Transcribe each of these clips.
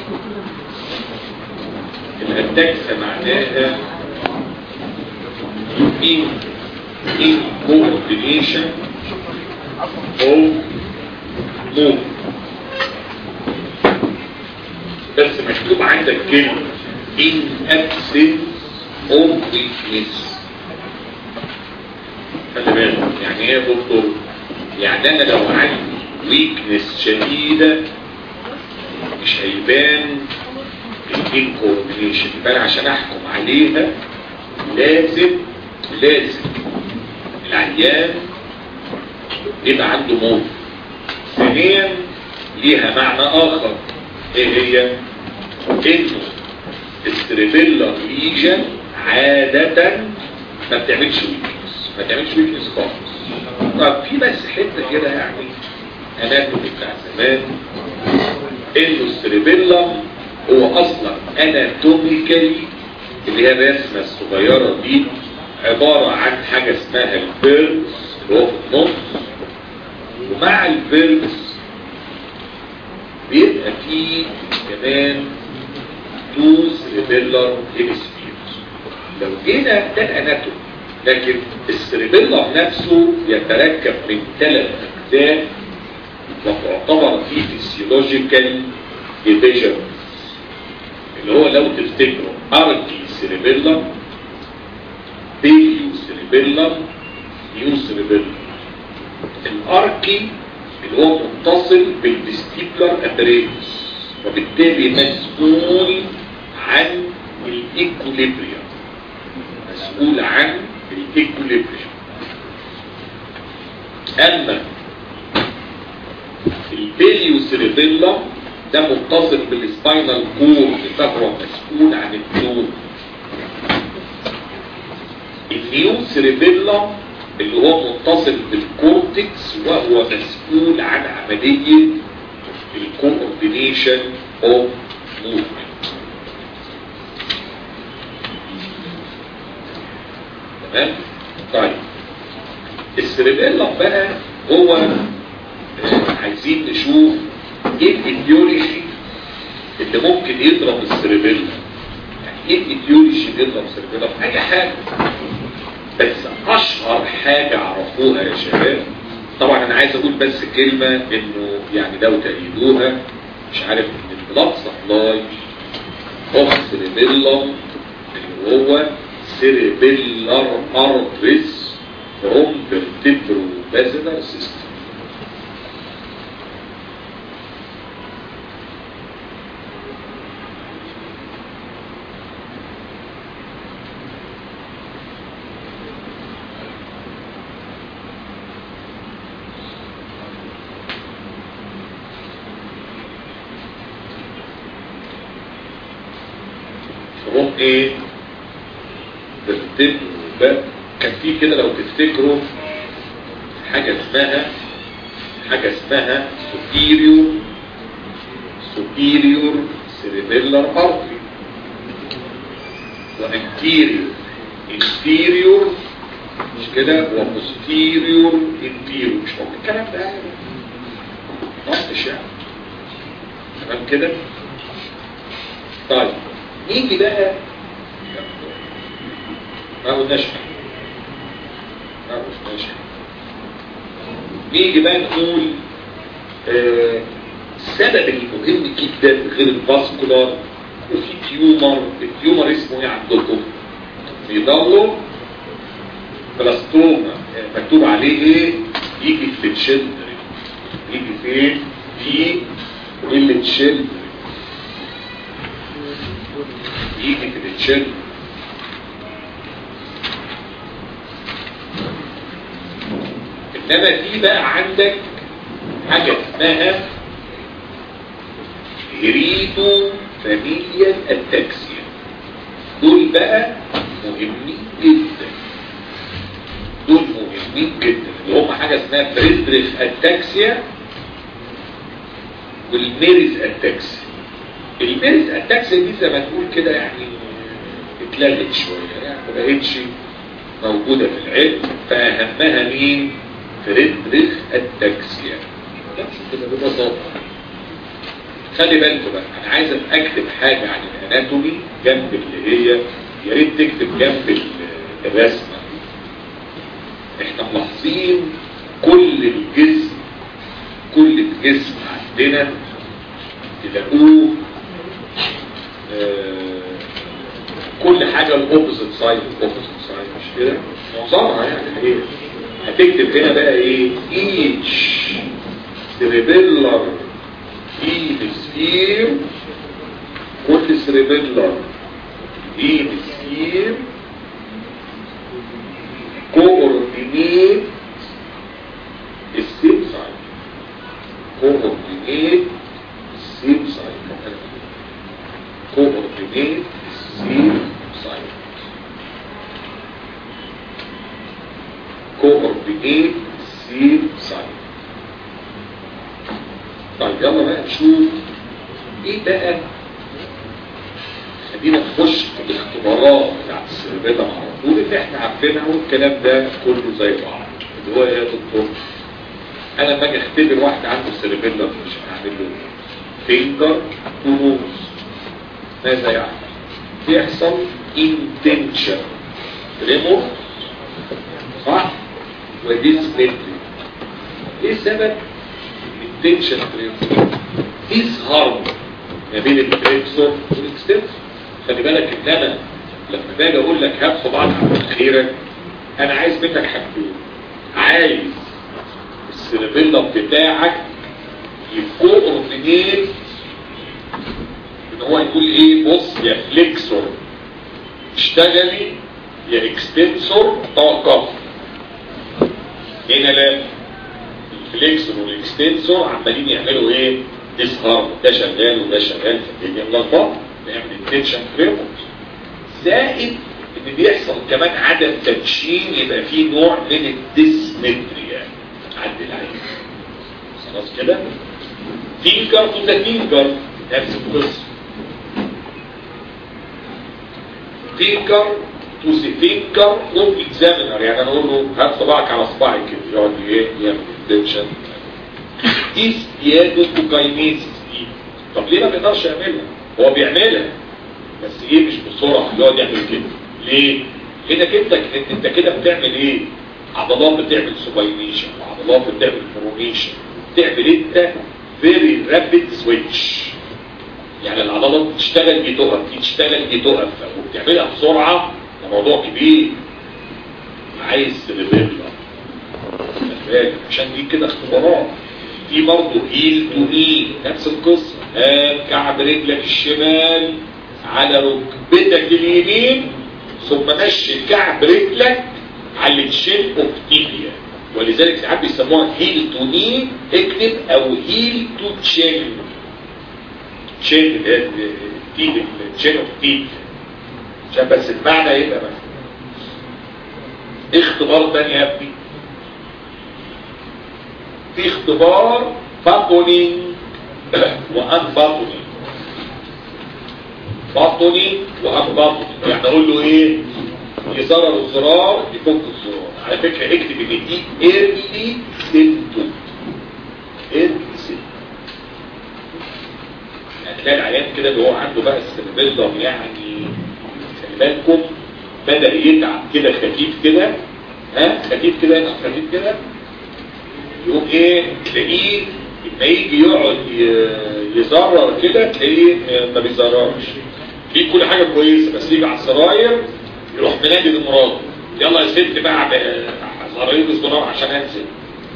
الاتاكسا معناها in in coordination of move بس مكتوب عندك كلمة in absence of weakness خلي بالك يعني ايه يا دكتور يعني انا لو عندي ويكنس شديدة مش هيبان الانكوردينيشن يبقى عشان احكم عليها لازم لازم العيان يبقى عنده موت ثانيا ليها معنى اخر ايه هي انه السريبيلا ليجن عادة ما بتعملش ويكنس ما بتعملش ويكنس خالص طب في بس حته كده يعني اناتومي بتاع زمان انه السريبيلا هو اصلا اناتوميكالي اللي هي الرسمه الصغيره دي عباره عن حاجه اسمها البيرز اللي هو في النص ومع البيرز بيبقى فيه كمان تو سريبيلر هيمسفيرز لو جينا ده الاناتومي لكن السريبيلر نفسه يتركب من ثلاث اجزاء وتعتبر فيه فيسيولوجيكال ديفيجن اللي هو لو تفتكروا اركي سيريبيلم بيليو سيريبيلم نيو سيريبيلم الاركي اللي هو متصل بالفيستيبولار ابريتس وبالتالي مسؤول عن الايكوليبريم مسؤول عن الايكوليبريم اما البيليو سيريبيلم ده متصل بالسباينال كورد فهو مسؤول عن النوم النيو سيريبيلم اللي هو متصل بالكورتكس وهو مسؤول عن عملية الكوردينيشن اوف موفمنت تمام طيب السيريبيلم بقى هو آه، عايزين نشوف ايه الايديولوجي اللي ممكن يضرب السيربيلا يعني ايه الايديولوجي اللي يضرب السيربيلا في اي حاجه بس اشهر حاجه عرفوها يا شباب طبعا انا عايز اقول بس كلمه انه يعني لو تأيدوها مش عارف ان البلاد سبلاي اوف سيربيلم اللي هو سيربيلر ارتريس فروم فيرتبرو بازلر سيستم فهم ايه ترتب بقى كان في كده لو تفتكروا حاجة اسمها حاجة اسمها superior superior cerebellar artery وانتيريور inferior مش كده وposterior inferior مش ممكن الكلام ده يعني نطش يعني تمام كده طيب نيجي بقى ما قلناش حاجة. ما قلناش حاجة. نيجي بقى نقول آه، السبب المهم جدا غير الفاسكولار وفي تيومر التيومر اسمه ايه عندكم بيضلوا بلاستوما آه، مكتوب عليه ايه يجي في الشلدر يجي فين في الشلدر يجي في الشلدر انما في بقى عندك حاجة اسمها هريدو فاميليا التاكسيا دول بقى مهمين جدا دول مهمين جدا اللي هم حاجة اسمها فريدريخ التاكسيا والميريز التاكسيا الميريز التاكسيا دي زي ما تقول كده يعني اتلغت شوية يعني ما بقتش موجودة في العلم فأهمها مين؟ فريدريخ التاكسيا بس كده ببساطة خلي بالكم بقى انا عايز اكتب حاجة عن الاناتومي جنب اللي هي يا ريت تكتب جنب ال- الرسمة احنا ملاحظين كل الجسم كل الجسم عندنا تلاقوه آه، كل حاجة الاوبوزيت سايد الاوبوزيت سايد مش كده معظمها يعني الحقيقة هتكتب هنا بقى ايه each cerebellar hemisphere كل cerebellar hemisphere coordinate السيم سايد coordinate السيم سايد coordinate السيم سايد coordinate السيم سايد طيب يلا بقى نشوف ايه بقى خلينا نخش في الاختبارات بتاعت السيرفيلا مع طول اللي احنا عارفينها والكلام ده كله زي بعض اللي هو ايه يا دكتور انا لما اجي اختبر واحد عنده سيرفيلا مش هعمل له فينجر ونوز ماذا يعني يحصل intention ريمو صح وديسمتري ايه السبب intention ريمو يظهر ما بين الفليكسور والاكستنسور خلي بالك ان انا لما باجي اقول لك هات صباعك على مناخيرك انا عايز منك حاجتين عايز السيرفيلا بتاعك يكوردينيت ان هو يقول ايه بص يا فليكسور اشتغلي يا اكستنسور توقف هنا لا الفليكسور والاكستنسور عمالين يعملوا ايه تظهر ده شغال وده شغال فالدنيا ملخبطه نعمل التنشن فريموت زائد ان بيحصل كمان عدم تنشين يبقى فيه نوع من الديسمتريا عند العين خلاص كده فينجر تو ذا فينجر نفس القصه فينجر تو ذا فينجر اوف اكزامينر يعني انا اقول له هات صباعك على صباعي كده يقعد ايه يعمل التنشن دي زياده كاينيسيس دي طب ليه ما بيقدرش يعملها هو بيعملها بس ايه مش بسرعه يقعد يعمل كده ليه لانك انت انت كده بتعمل ايه عضلات بتعمل سوباينيشن وعضلات بتعمل فرونيشن بتعمل انت فيري رابيد سويتش يعني العضلات بتشتغل دي تقف دي تشتغل دي تقف وبتعملها بسرعه ده موضوع كبير عايز سيرفيلا عشان دي كده اختبارات في برضه هيل تو هيل نفس القصه هات كعب رجلك الشمال على ركبتك اليمين ثم مشي كعب رجلك على التشين اوف تيبيا ولذلك ساعات بيسموها هيل تو ني اكتب او هيل تو تشين تشين تيب التشين اوف تيب عشان بس المعنى يبقى بس اختبار تاني يا ابني في اختبار باطني وان باطني باطني وان باطني يعني اقول له ايه يزرر الزرار يفك الزرار على فكرة اكتب ان دي ايرلي سيمتوم ايرلي سيمتوم هتلاقي العيان كده اللي هو عنده بقى السيربيلدم يعني خلي بالكم بدأ يتعب كده خفيف كده ها خفيف كده يتعب خفيف كده يقوم ايه تلاقيه لما يجي يقعد يزرر كده تلاقيه ما بيزررش في كل حاجة كويسة بس يجي على السراير يروح منادي لمراته يلا يا ست بقى زراير الزرار عشان انزل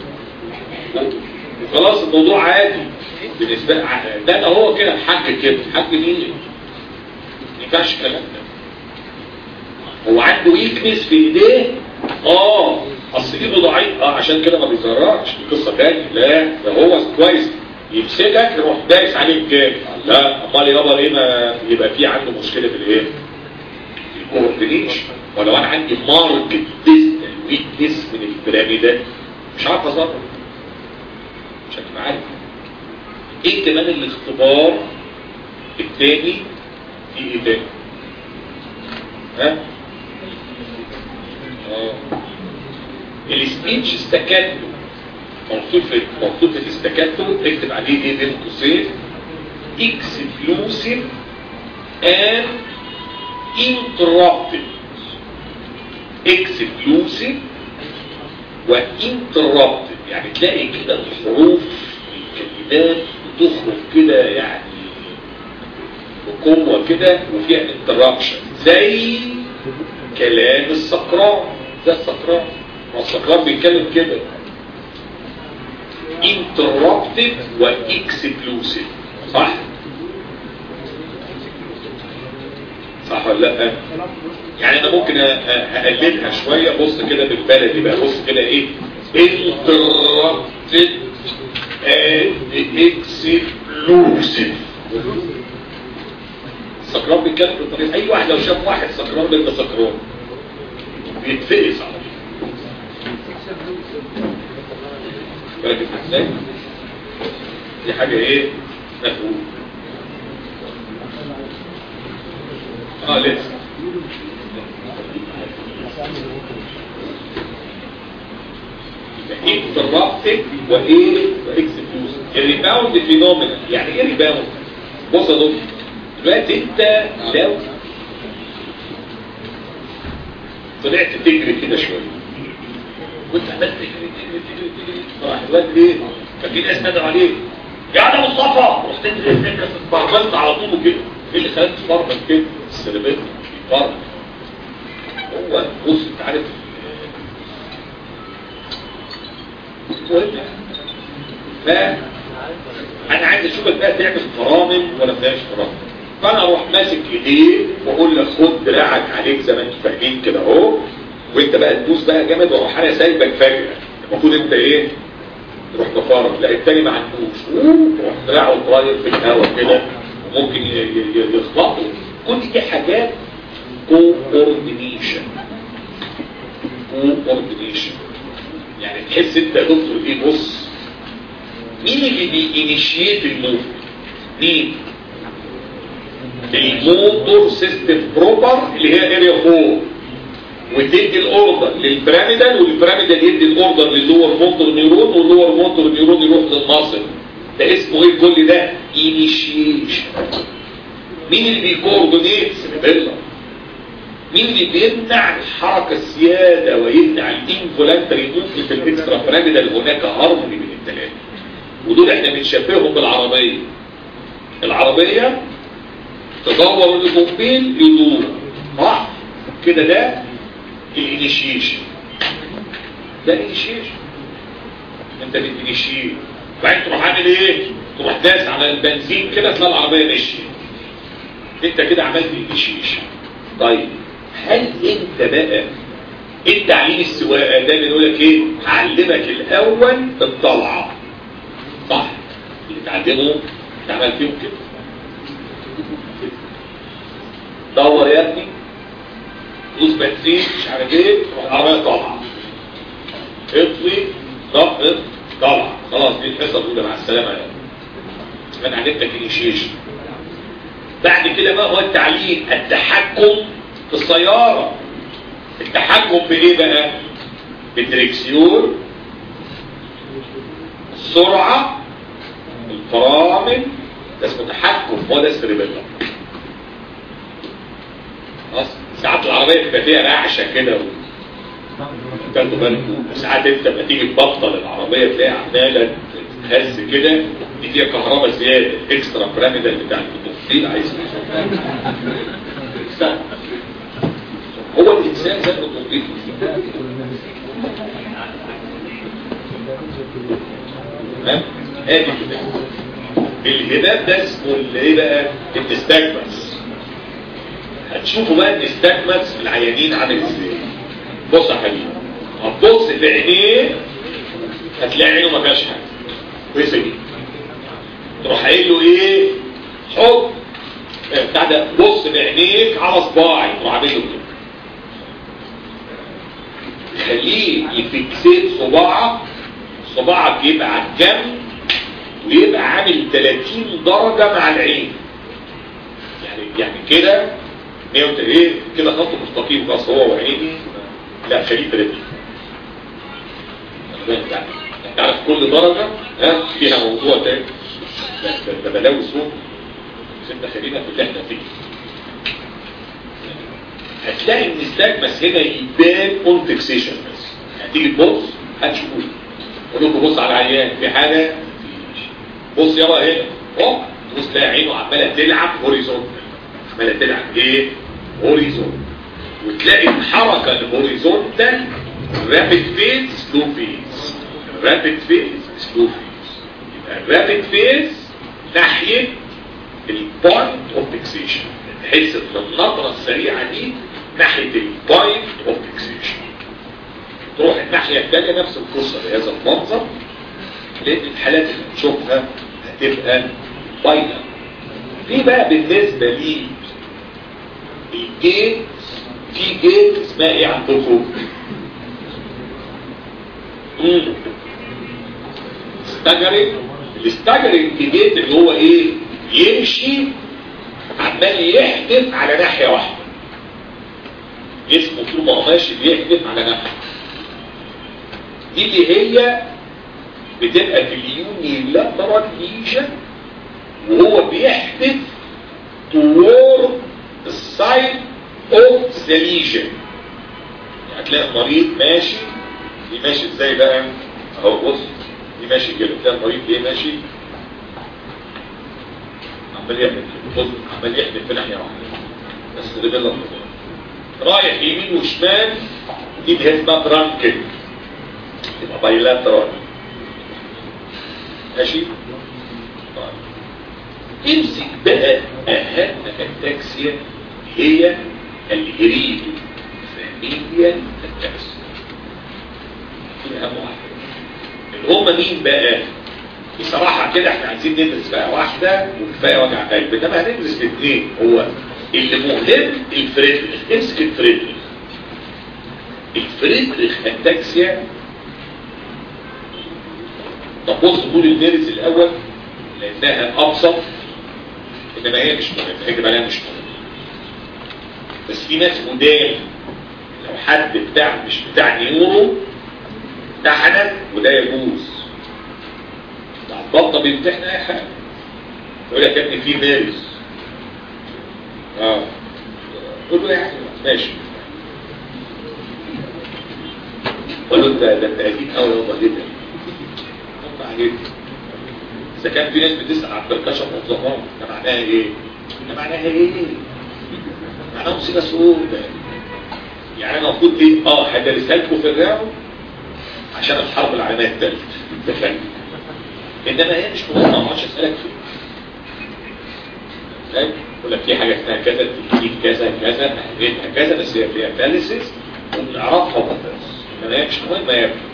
وخلاص الموضوع عادي بالنسبة ده ده هو كده الحاج كده الحاج مين ما ينفعش الكلام ده هو عنده ويكنس في ايديه اه اصل ايده ضعيف اه عشان كده ما بيزرعش دي قصه ثانيه لا ده هو كويس يمسكك يروح دايس عليك جامد لا امال يابا ليه ما يبقى في عنده مشكله في الايه؟ في الكوردينيشن ولو انا عندي ماركت ديستال ويكنس من البيراميدات مش عارف اظبط مش هتبقى عارف ايه كمان الاختبار الثاني في ايه تاني؟ ها؟ اه السبيتش استكاتو موصوف موصوف الاستكاتو اكتب عليه ايه بين قوسين exclusive and interrupted exclusive وانتربتد يعني تلاقي كده الحروف الكلمات بتخرج كده يعني بقوة كده وفيها انترابشن زي كلام السكران ده السكران ما السكران بيتكلم كده interrupted واكسكلوسيف صح صح ولا لا يعني انا ممكن اقللها شوية بص كده بالبلدي بقى بص كده ايه interrupted and exclusive سكران بيتكلم بالطريقة اي واحد لو شاف واحد سكران بيبقى سكران بيتفقس على طول بالك ازاي دي حاجة ايه مفهوم اه لسه interrupted وايه واكسكلوسيف الريباوند فينومينا يعني ايه ريباوند بص يا دكتور دلوقتي انت لو طلعت تجري كده شويه وانت عمال تجري تجري تجري تجري راح الواد ايه ففي ناس نادوا عليه يا ده مصطفى رحت تجري تجري اتبرملت على طول كده ايه اللي خلاك تتبرمل كده السلبات بيتبرمل هو بص انت عارف المهم ف انا عايز اشوفك بقى تعمل فرامل ولا ما تعملش فرامل فانا اروح ماسك ايديه واقول لك خد دراعك عليك زي ما انتوا فاهمين كده اهو وانت بقى تدوس بقى جامد واروح انا سايبك فجاه المفروض انت ايه تروح تفرج لا التاني ما عندوش تروح دراعه طاير في الهواء كده وممكن يخبطه كل دي حاجات كوردينيشن كوردينيشن يعني تحس انت يا دكتور ايه بص مين اللي بينيشيت الموفمنت مين الموتور سيستم بروبر اللي هي اريا 4 وتدي الاوردر للبيراميدال والبيراميدال يدي الاوردر للور موتور نيورون واللور موتور نيورون يروح للمصل ده اسمه ايه كل ده انيشيشن مين اللي بيكوردينيت سيربيلا مين اللي بيمنع الحركة السيادة ويمنع الانفولانتري موفمنت في الاكسترا بيراميدال هناك هارموني بين الثلاثة ودول احنا بنشبههم بالعربية العربية تدور الجنبين يدور صح كده ده الانيشيشن ده الانيشيشن انت بتنيشيت وبعدين تروح عامل ايه تروح داس على البنزين كده تلاقي العربيه مشيت انت كده عملت انيشيشن طيب هل انت بقى انت تعليم السواقه دايما يقول لك ايه هعلمك الاول الطلعه صح اللي تعلمه تعمل فيهم كده دور يا ابني دوس بنزين مش عارف ايه العربيه طالعه اطفي ضغط طالعه خلاص دي الحصه الاولى مع السلامه يا انا علمتك انيشيشن بعد كده بقى هو التعليم التحكم في السياره التحكم بايه بقى بالدريكسيون السرعه الفرامل ده اسمه تحكم هو ده السريبيلر خلاص ساعات العربية تبقى فيها رعشة كده و... تاخدوا بالكم ساعات انت لما تيجي تبطل العربية تلاقي عمالة تهز كده دي فيها كهرباء زيادة اكسترا بيراميدال بتاع التفصيل عايز هو الانسان زي التطبيق تمام ادي كده الهباب ده اسمه اللي ايه بقى النستاجمس هتشوفوا بقى النستاجمس في العيانين عامل ازاي بص يا حبيبي هتبص لعينيه هتلاقي عينه ما فيهاش حاجه كويسه جدا تروح قايل له ايه حط بتاع ده بص بعينيك على صباعي تروح عامل له كده خليه يفكسيت صباعك صباعك يبقى على الجنب ويبقى عامل 30 درجة مع العين يعني يعني كده 180 كده خط مستقيم بس هو وعيني لا خليه 30 انت عارف كل درجة ها فيها موضوع تاني ده بلاوي صوت سيبنا خلينا في اللي احنا فيه هتلاقي ان السلاجمس هنا يبان اون فيكسيشن بس هتيجي تبص هتشوفه قول لكم بص على العيان في حاجه مفيش. بص يابا هنا اهو تبص تلاقي عينه عماله تلعب هوريزونتال عماله تلعب ايه هوريزونتال وتلاقي الحركه الهوريزونتال رابid فيز سلو فيز رابid فيز سلو فيز يبقى الرابid فيز ناحيه البوينت اوف فيكسيشن تحس ان النظره السريعه دي ناحيه البوينت اوف فيكسيشن تروح الناحيه الثانيه نفس القصه بهذا المنظر لان الحالات اللي هنشوفها هتبقى باينه في بقى بالنسبه لي الجيت في جيت اسمها ايه عندكم؟ ستاجرنج الستاجرنج جيت اللي هو ايه؟ يمشي عمال يحدف على ناحيه واحده جسمه طول ما هو ماشي بيحدف على ناحيه دي اللي هي بتبقى في اليوني لاترال ليجن وهو بيحدف toward the side of the lesion يعني هتلاقي المريض ماشي دي ماشي ازاي بقى اهو بص دي ماشي كده تلاقي المريض ليه ماشي عمال يحدف بص عمال يحدف في ناحيه واحده بس ده بالله رايح يمين وشمال دي اللي هي اسمها ترانكل يبقى بايلاترال ماشي طيب امسك بقى اهم التاكسيا هي الهريد فاميليا التاكسيا دي اهم واحده اللي هم مين بقى بصراحة كده احنا عايزين ندرس بقى واحدة وكفاية وجع قلب انما هندرس الاثنين هو اللي مهم الفريدريخ امسك الفريدريخ الفريدريخ التاكسيا طب بص قول النيرز الاول لانها ابسط انما هي مش مهمه هي عليها مش مهمه بس في ناس قدام لو حد بتاع مش بتاع نيورو امتحنك وده يجوز البطه بيمتحن اي حاجه يقول لك يا ابني في نيرز اه قول له يعني ماشي قول له انت ده انت قديم قوي يابا جدا عليك اذا كان في ناس بتسال عن بركشه منظمات ده معناها ايه ده معناها ايه معناها مصيبه سوداء يعني انا المفروض ايه اه هدرسها لكم في الراو عشان الحرب العالميه الثالثه انت فاهم انما هي مش مهمه ما اقعدش اسالك فيه فاهم يقول لك في حاجه اسمها كذا تكتيك كذا كذا تحليلها كذا بس هي فيها اناليسيس وبنعرفها بس انما هي مش مهمه يا ابني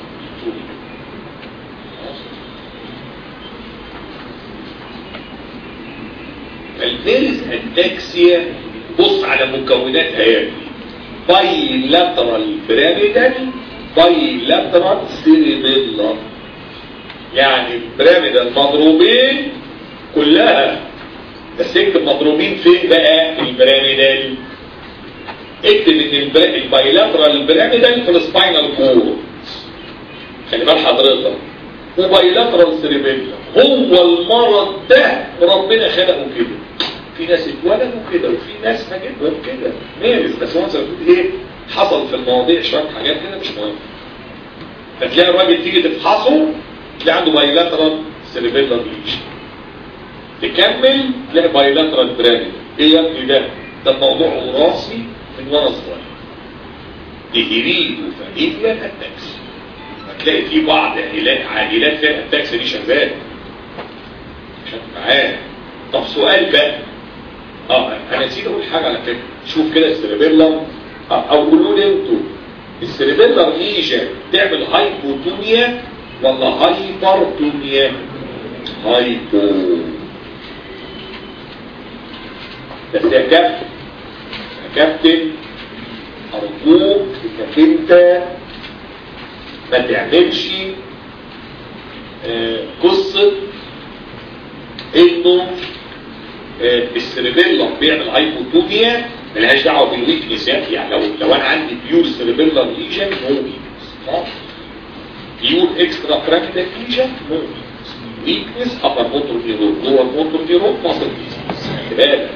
الفيرس التاكسيا بص على مكوناتها يا بايلاترال بيراميدال بايلاترال سيريبيلر يعني البيراميدال مضروبين كلها بس اكتب مضروبين فين بقى البيراميدال اكتب ان البايلاترال بيراميدال في السباينال كور خلي بال حضرتك وبايلاترال سيريبيلر هو المرض ده ربنا خلقه كده في ناس اتولدوا كده وفي ناس هجدهم كده مارس بس هو بتقول ايه حصل في المواضيع شويه حاجات كده مش مهم فتلاقي الراجل تيجي تفحصه تلاقي عنده بايلاترال سيريبيلر ليشن تكمل تلاقي بايلاترال براميد ايه يا ابني ده ده موضوع وراثي من وانا صغير تهريد وفاميليا التاكسي هتلاقي في بعض عائلات عائلات فيها التاكسي دي شغال عشان معاه طب سؤال بقى اه انا نسيت اقول حاجه على فكره شوف كده السيربيلم آه او قولوا لي انتوا السيربيلر ليجن تعمل هايبوتونيا ولا هايبرتونيا هايبو بس يا كابتن يا كابتن ارجوك انك انت ما تعملش آه قصه انه آه السيربيلم بيعمل هايبوتونيا ملهاش دعوه بالويكنس يعني لو لو انا عندي بيور سيربيلم ليجن نو ويكنس بيور اكسترا براكتيك ليجن نو ويكنس ابر موتور نيرون لور موتور نيرون ماسل خلي بالك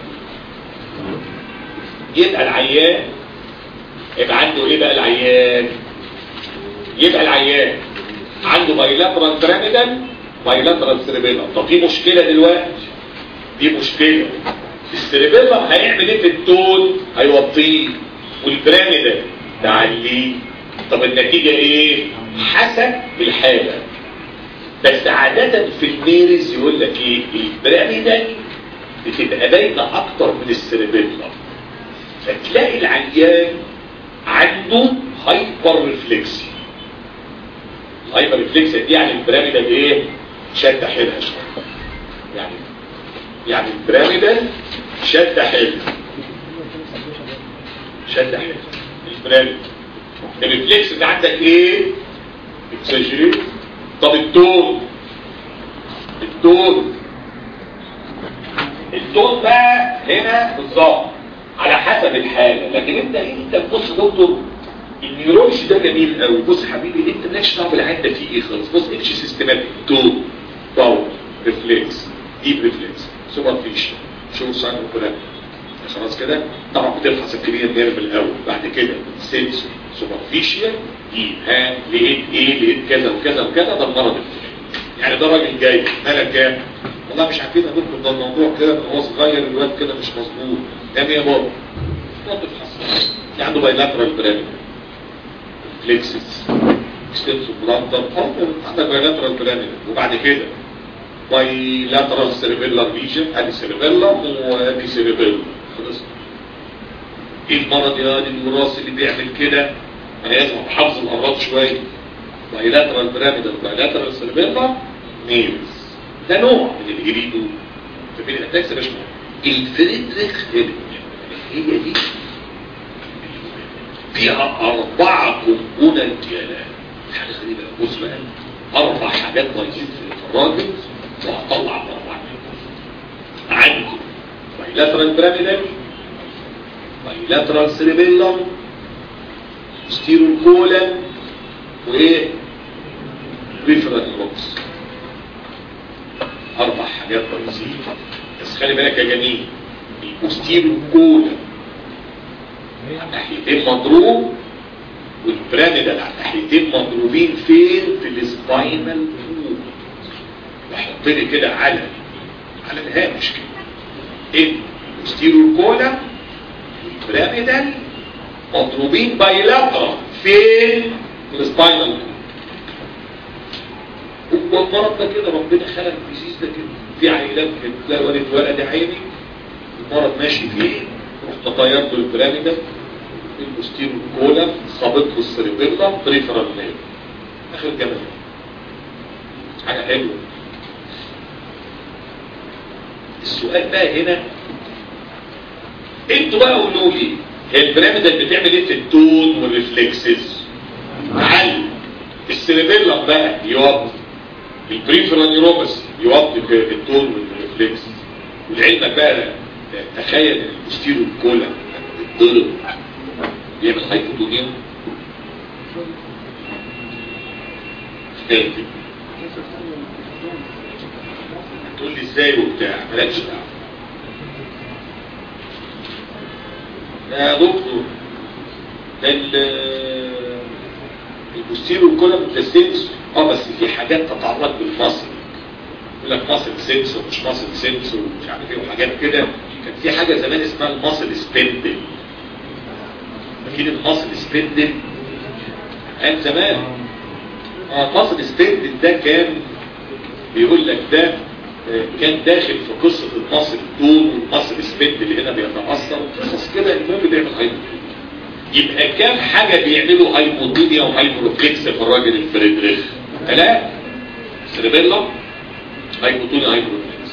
يبقى العيان يبقى عنده ايه بقى العيان يبقى العيان عنده بايلاترال بيراميدال بايلاترال سيربيلم طب في مشكله دلوقتي دي مشكله السيربيلم هيعمل ايه في التون هيوطيه والبيراميدال تعليه طب النتيجه ايه حسب الحاله بس عادة في الميرز يقول لك ايه البيراميدال بتبقى باينه اكتر من السيربيلم فتلاقي العيان عنده هايبر ريفلكسي الهايبر ريفلكسي دي يعني البيراميدال ايه شد حيلها شويه يعني يعني البيراميدال شد حيلها شد حيلها البيراميدال الريفلكس ده عندك ايه اكسجريت طب التون التون التون بقى هنا بالظبط على حسب الحالة لكن انت انت بص دكتور النيورولوجي ده جميل قوي بص حبيبي انت مالكش دعوه بالعين ده فيه ايه خالص بص امشي سيستماتيك تون باور ريفلكس ديب ريفلكس سوبرفيشن شو ساين وكلام خلاص كده طبعا بتفحص الكليه نيرف الاول بعد كده سينسور سوبرفيشال دي ها لقيت ايه لقيت كذا وكذا وكذا ده المرض الفلاني يعني ده راجل جاي مالك كام والله مش عارفين اقول ده الموضوع كده من هو صغير الواد كده مش مظبوط كام يا بابا تقعد تفحص في عنده بايلاترال بيراميد فليكسس اكستنسو بلانتر عندك بايلاترال بيراميد وبعد كده بايلاترال سيربيلر ريجن ادي سيربيلر وادي سيربيلر خلاص ايه المرض يا دي الوراثي اللي بيعمل كده انا لازم احافظ الامراض شويه بايلاترال بيراميدال بايلاترال سيربيلر ميلز ده نوع من الجريدو ففي الاتاكس مش الفريدريخ هي دي فيها أربعة كومبوننت يا لا حاجة غريبة بص بقى أربع حاجات ضايعين في الراجل وهطلع أربعة عندكم بايلاترال بيراميدال بايلاترال سيربيلم ستيرو كولا وايه ريفرال بوكس اربع حاجات رئيسيه بس خلي بالك يا جميل البوستيرو كولا على ناحيتين مضروب والبراميدال على ناحيتين مضروبين فين في السباينال فلويد بحط لي كده على على الهامش كده البوستيرو كولا والبراميدال مضروبين بايلاترال فين في السباينال هو المرض ده كده ربنا خلق الديزيز ده كده في عيلات كده تلاقي ولد ولد عيني المرض ماشي فيه رحت طيرت البيراميدال البوستيرو كولا خابط له السريبيلا بريفرال نيل اخر جمال حاجه حلوه السؤال بقى هنا انتوا بقى قولوا لي هي البيراميدال بتعمل ايه في التون والريفلكسز علم السيربيلم بقى يوطي البريفرال نيوروباثي يوطي في التون والريفلكس ولعلمك بقى تخيل الستيرو الكولا الضرب بيعمل هايبوتونيا تقول لي ازاي وبتاع مالكش دعوه يا دكتور البوستيرو كولم تستنس اه بس في حاجات تتعلق بالمصل يقول لك مصل سنس ومش مصل سنس ومش عارف ايه وحاجات كده كان في حاجه زمان اسمها المصل سبندل اكيد المصل سبندل كان زمان اه مصل سبندل ده كان بيقول لك ده كان داخل في قصة المصل الدون والمصل سبند اللي هنا بيتأثر قصص كده المهم بيعمل هايبوتونيا يبقى كام حاجة بيعملوا هايبوتونيا وهايبورفلكس في الراجل الفريدريخ ثلاثة سيربيلا هايبوتونيا هايبورفلكس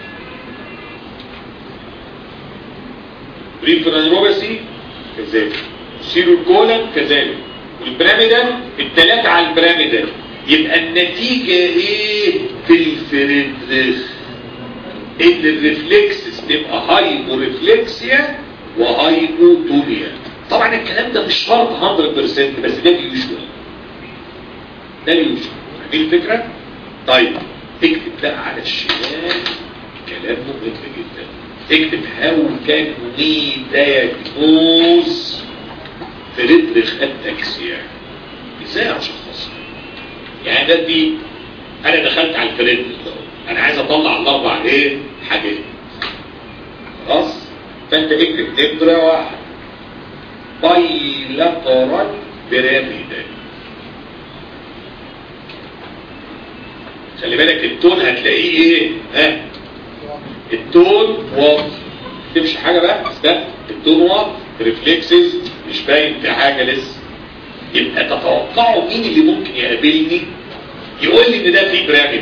بريفرانيروباسي كذلك سيرو الكولن كذلك والبراميدال الثلاثة على البراميدال يبقى النتيجة ايه في الفريدريخ ان الريفلكسز تبقى هايبوريفلكسيا وهايبوتونيا طبعا الكلام ده مش شرط 100% بس ده اليوجوال ده اليوجوال فاهمين الفكرة؟ طيب اكتب بقى على الشمال كلام مهم جدا اكتب هاو كان وي دايجنوز فريدريخ اتاكسيا ازاي اشخصها يعني ده دي انا دخلت على الفريدريخ انا عايز اطلع الاربع ايه حاجات خلاص فانت اكتب نمره واحد بايلاترال بيراميدال خلي بالك التون هتلاقيه ايه ها التون واضح تمشي حاجه بقى ده التون واضح ريفلكسز مش باين في حاجه لسه يبقى تتوقعوا مين اللي ممكن يقابلني يقول لي ان ده في بيراميد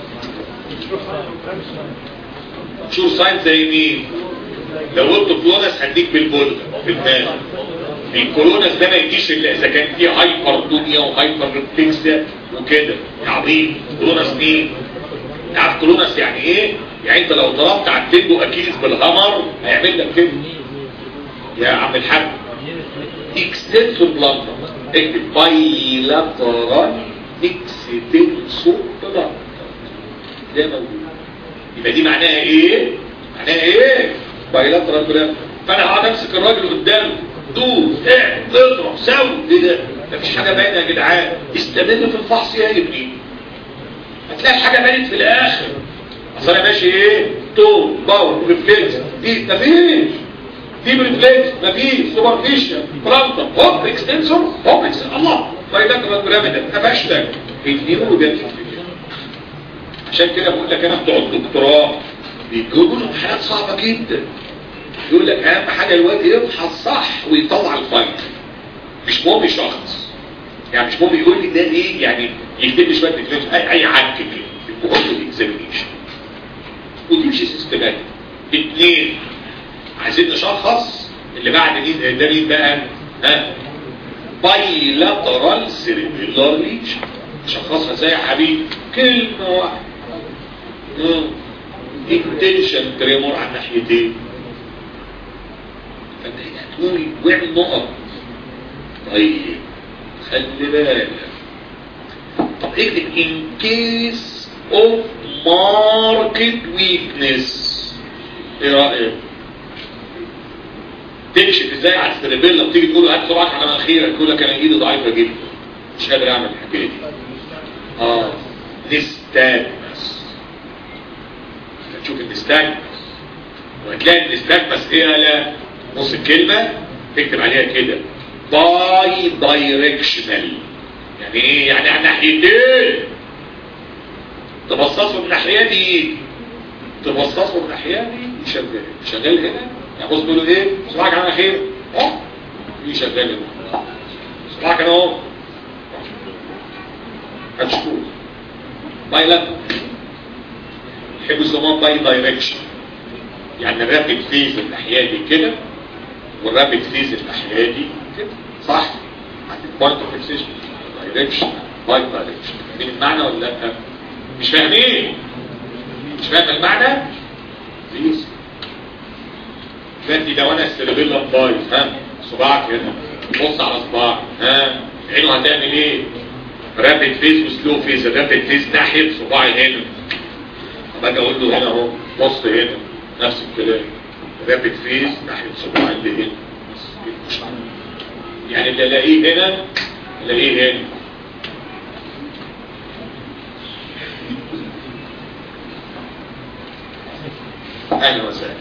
شور ساين زي مين لو قلت كلونس هديك بالبولد في دماغك الكولونس ده ما يجيش الا اذا كان فيه هايبردونيا وهايبر ريفلكسيا وكده يا عظيم كولونس مين عارف كولونس يعني ايه يعني انت لو ضربت على التندو اكيد بالهامر هيعمل لك كده يا عم الحاج اكستنسور بلانتر اكتب بايلاترال اكستنسور بلانتر ده موجود يبقى دي معناها ايه معناها ايه بايلاترال بلانتر فانا هقعد امسك الراجل قدامه دوس اعمل اضرب سوي ايه ده مفيش حاجه باينه يا جدعان استمر في الفحص يا ابني هتلاقي الحاجه بانت في الاخر اصل انا ماشي ايه تون باور ريفلكس دي مفيش دي ريفلكس مفيش سوبرفيشال فرونتال هوب اكستنسور هوب اكستنسور الله بايلاترال بيراميدال قفشتك النيورو ده عشان كده بقول لك انا بتوع الدكتوراه بيجيبوا لهم حالات صعبه جدا يقول لك اهم حاجه الواد يفحص صح ويطلع الفايل مش مهم يشخص يعني مش مهم يقول لي ده ايه يعني يكتب لي شويه ديفينيشن اي اي عك كده المهم الاكزامينيشن وتمشي سيستماتيك اثنين عايزين نشخص اللي بعد مين ده مين بقى ها بايلاترال سيريبيلار ليشن شخصها ازاي يا حبيبي كلمه واحده انتنشن تريمور على الناحيتين فانت هنا تقول واعمل نقط طيب خلي بالك طب اكتب in case of market weakness ايه رأيك تكشف ازاي على السيربيلا بتيجي تقول هات صباعك على مناخيرك يقول لك انا ايدي ضعيفه جدا مش قادر اعمل الحكايه دي اه نستانس تشوف النستانس وهتلاقي النستانس ايه لا نص الكلمة تكتب عليها كده باي دايركشنال يعني ايه يعني على ناحيتين تبصصوا من الناحيه دي تبصصوا من الناحيه دي شغال شغال هنا يعني بص تقولوا ايه صباعك على خير اه دي شغال هنا صباعك انا اهو هتشوف باي لا يحبوا يسموها باي دايركشن يعني الرابد فيز الناحيه دي كده والرابد فيز الناحيه دي كده صح بوينت اوف فيكسيشن دايركشن باي دايركشن فاهمين المعنى ولا لا مش فاهمين مش فاهم المعنى بليز فانت لو انا السيربيلا بايظ ها صباعك هنا بص على صباعك ها عينه هتعمل ايه رابد فيز وسلو فيز الرابد فيز ناحيه صباعي هنا طب اجي اقول له هنا اهو بص هنا نفس الكلام رابد فيز ناحيه صباعي اللي هنا بس مش يعني اللي الاقيه هنا الاقيه هنا اهلا وسهلا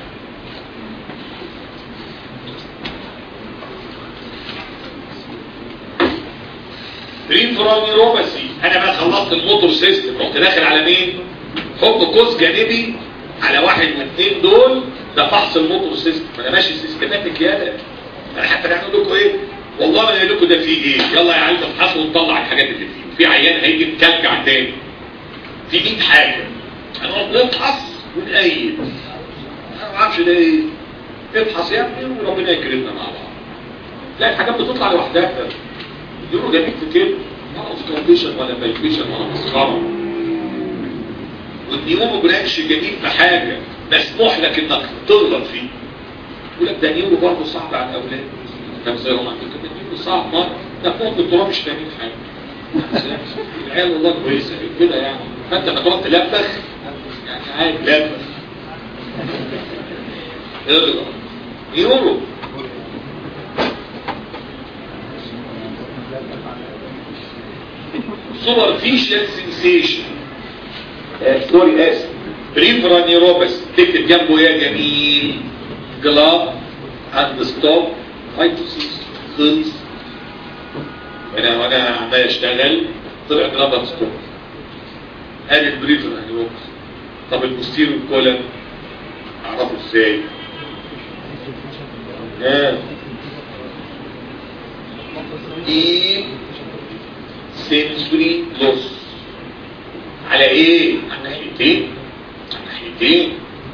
ريفرال نيوروباثي انا بقى خلصت الموتور سيستم رحت داخل على مين حط قوس جانبي على واحد من اثنين دول ده فحص الموتور سيستم انا ماشي سيستماتيك يالا انا حتى هنقول لكم ايه والله ما قايل لكم ده فيه ايه يلا يا عيال افحصوا ونطلع الحاجات اللي فيه في عيان هيجي مكلكع تاني في 100 حاجه هنقعد نفحص ونقيد انا ما اعرفش ده ايه افحص يا ابني وربنا يكرمنا مع بعض لا الحاجات بتطلع لوحدها يقولوا جميل في كده ما اوسكاربيشن ولا بالبيشن ولا مسخره والنيورو برانش جميل في حاجه مسموح لك انك تغلط فيه يقول لك ده نيورو برضه صعب على الاولاد طب زي هم عندكم النيورو صعب مره ده فوق الدكتوراه مش فاهمين حاجه العيال والله كويسه كده يعني فانت هتقعد تلبخ يعني عادي لبخ اغلط نيورو سوبرفيشال سنسيشن سوري اسف بريفرا نيوروباس تكتب جنبه يا جميل جلاب اند ستوب فايتوسيس خلص انا وانا عمال اشتغل طلع جلاب اند ستوب ادي البريفرا نيوروباس طب المستير والكولم اعرفه ازاي ها دي سنسوري لوس على ايه على ناحيتين على ناحيتين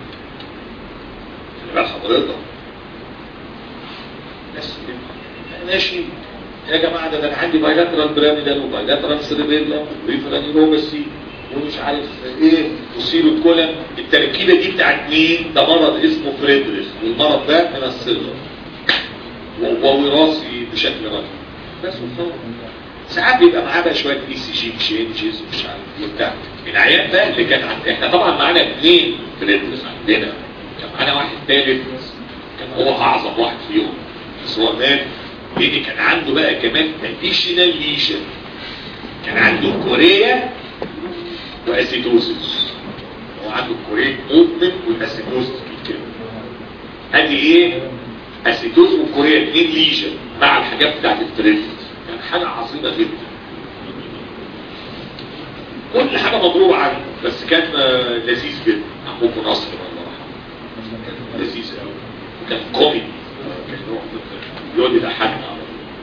خلي بال حضرتك بس كده ماشي يا جماعه ده, ده انا عندي بايلاترال بيراميدال وبايلاترال سيريبيلا وريفرال نيوروباسي ومش عارف ايه وسيرو الكولم التركيبه دي بتاعت مين ده مرض اسمه فريدريس والمرض ده من الصغر ووراثي بشكل رهيب بس وخلاص ساعات بيبقى معاه بقى شويه اي سي جي تشينجز ومش عارف ايه وبتاع العيان بقى اللي كان عند احنا طبعا معانا اثنين فريدريس عندنا كان معانا واحد ثالث كان هو اعظم واحد فيهم بس هو مات لان كان عنده بقى كمان اديشنال ليشن كان عنده كوريا واسيدوزس هو عنده كوريا موفمنت والاسيدوزس كده ادي ايه اسيدوز وكوريا اثنين ليجن مع الحاجات بتاعت التريد كان حاجه عظيمه جدا كل حاجه مضروبه عنه بس كان آه، لذيذ جدا عمكم نصر الله يرحمه كان لذيذ قوي وكان كوميدي كان يقعد يضحكنا على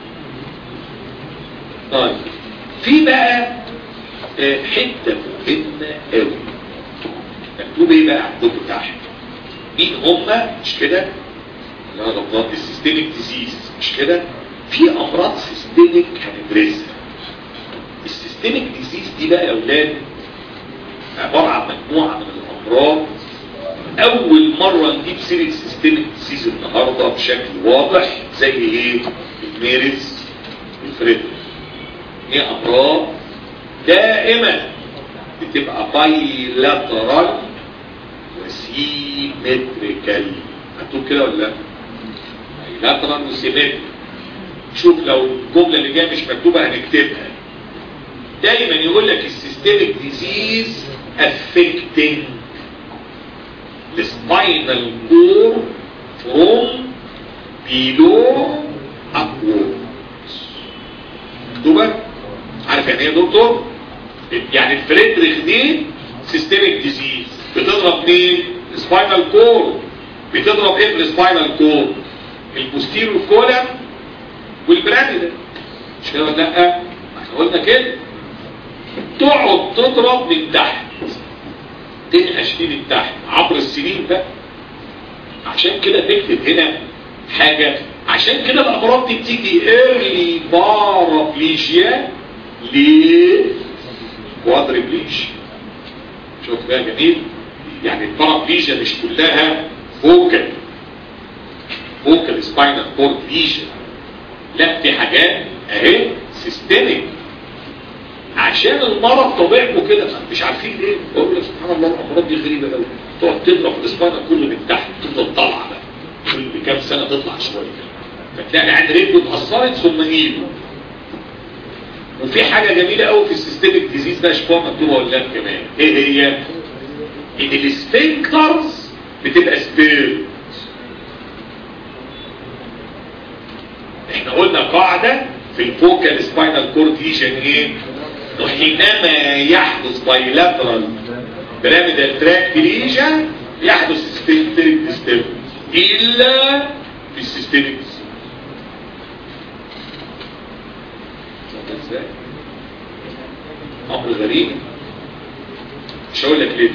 طول. طيب في بقى آه، حته مهمه قوي مكتوب ايه بقى عندكم تحت مين هم مش كده لا غلطات السيستميك ديزيز مش كده في امراض سيستميك هندرسها السيستميك ديزيز دي بقى يا اولاد عباره عن مجموعه من الامراض اول مره نجيب سيره سيستميك ديزيز النهارده بشكل واضح زي ايه الميرز والفريدريك هي امراض دائما بتبقى بايلاترال وسيمتريكال مكتوب كده ولا لا بايلاترال وسيمتريكال شوف لو الجمله اللي جايه مش مكتوبه هنكتبها دايما يقول لك السيستميك ديزيز affecting the spinal cord from below upwards مكتوبه عارف يعني ايه يا دكتور يعني الفريدريخ دي سيستميك ديزيز بتضرب مين سباينال كورد بتضرب ايه في السباينال كورد البوستيرو كولم والبراميدال مش كده ولا لا احنا قلنا كده تقعد تضرب من تحت تنقش فيه من تحت عبر السنين بقى عشان كده تكتب هنا حاجة عشان كده الأمراض دي بتيجي ايرلي بارابليجيا ليه كوادريبليج شوف بقى جميل يعني البارابليجيا مش كلها فوكال فوكال سباينال كورد ليجن لا في حاجات اهي سيستميك عشان المرض طبيعته كده مش عارفين ليه بقول لك سبحان الله الامراض دي غريبه قوي تقعد تضرب في السباينال كله من تحت تفضل طالعه بقى كل كام سنه تطلع شويه فتلاقي عند رجله اتاثرت ثم ايده وفي حاجه جميله قوي في السيستميك ديزيز ده شويه مكتوبه ولا لا كمان ايه هي ان السفنكترز بتبقى سبير احنا قلنا قاعده في الفوكال سباينال كورد ليجن ايه انه حينما يحدث بايلاترال بيراميدال تراك ليجن يحدث سفنكتريك ديستربنس الا في السيستميك ازاي امر غريب مش هقول لك ليه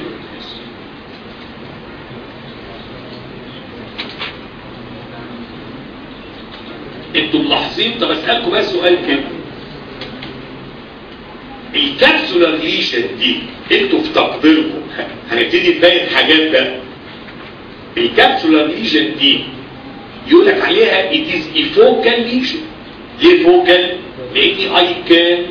انتوا ملاحظين طب اسالكم بس سؤال كده الكابسولار ليشن دي انتوا في تقديركم هنبتدي نبين حاجات بقى الكابسولار ليشن دي يقول لك عليها it is a focal lesion ليه focal؟ لاني I can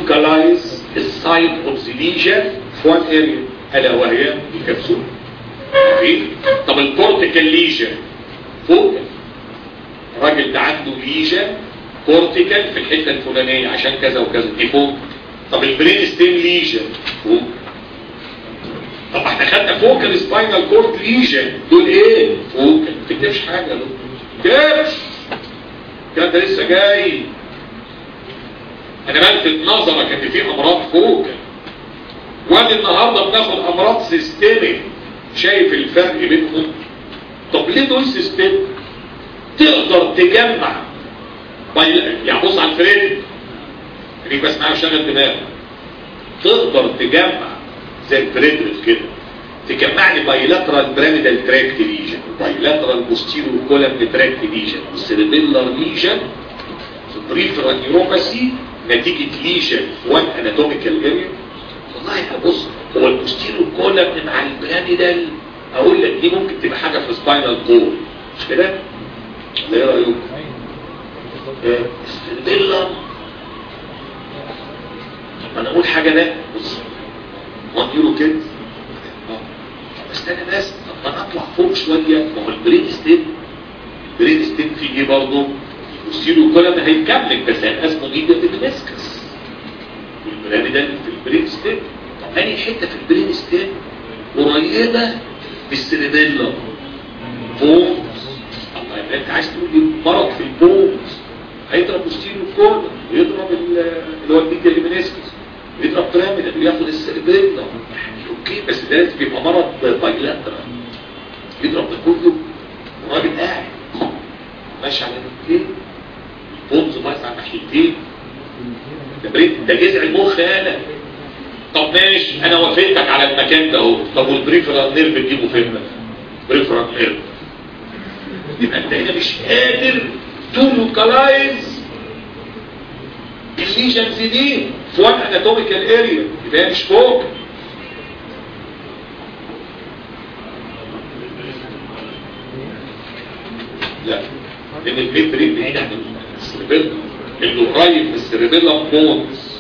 localize the site of the lesion في one area الا وهي الكبسولة عارفين طب الكورتيكال ليجن فوق الراجل ده عنده ليجن كورتيكال في الحته الفلانيه عشان كذا وكذا دي فوق طب البرين ستيم ليجن فوق طب احنا خدنا فوق السباينال كورد ليجن دول ايه فوق ما تكتبش حاجه دول كتبش الكلام ده لسه جاي انا بلفت نظرك ان في امراض فوق وادي النهارده بناخد امراض سيستميك شايف الفرق بينهم طب ليه دول سيستم تقدر تجمع يعني بص على الفريد خليك بس معايا شغل دماغك تقدر تجمع زي الفريدريك كده تجمع لي بايلاترال بيراميدال تراكت ليجن بايلاترال بوستيريور كولم تراكت ليجن والسيربيلر ليجن بريفرال نيوروباثي نتيجة ليجن في وان اناتوميكال اريا والله بص هو البوستيريور كولم مع البيراميدال اقول لك دي ممكن تبقى حاجة في سباينال كور مش كده؟ ولا ايه رايكم؟ السيربيلر انا اقول حاجة ده بص مديره كده بس انا بس طب انا اطلع فوق شوية ما هو البرين ستيم البرين ستيم فيه ايه برضه والسيرو كولم هيكمل بس هيبقى اسمه ميديا بالمسكس والبيراميدال في البرين ستيم طب انهي حته في البرين ستيم قريبه في السيربيلا فوق الله يبقى انت عايز تقول لي مرض في البونز هيضرب السيرو كولم ويضرب اللي هو الميديا بالمسكس يضرب بيراميدال وياخد السيربيلا اوكي بس ده لازم يبقى مرض بايلاترال يضرب ده كله وراجل قاعد ماشي على ناحيتين البونز بايظ على ناحيتين ده بريد ده جذع المخ انا طب ماشي انا وافقتك على المكان ده اهو طب والبريفرال نيرف تجيبه فين بقى بريفرال نيرف يبقى انت هنا مش قادر تولوكالايز الليجنز دي في وان اناتوميكال اريا يبقى هي مش فوق لا لان البيت بريد بعيد عن السيربيلا اللي قريب من السيربيلا بونز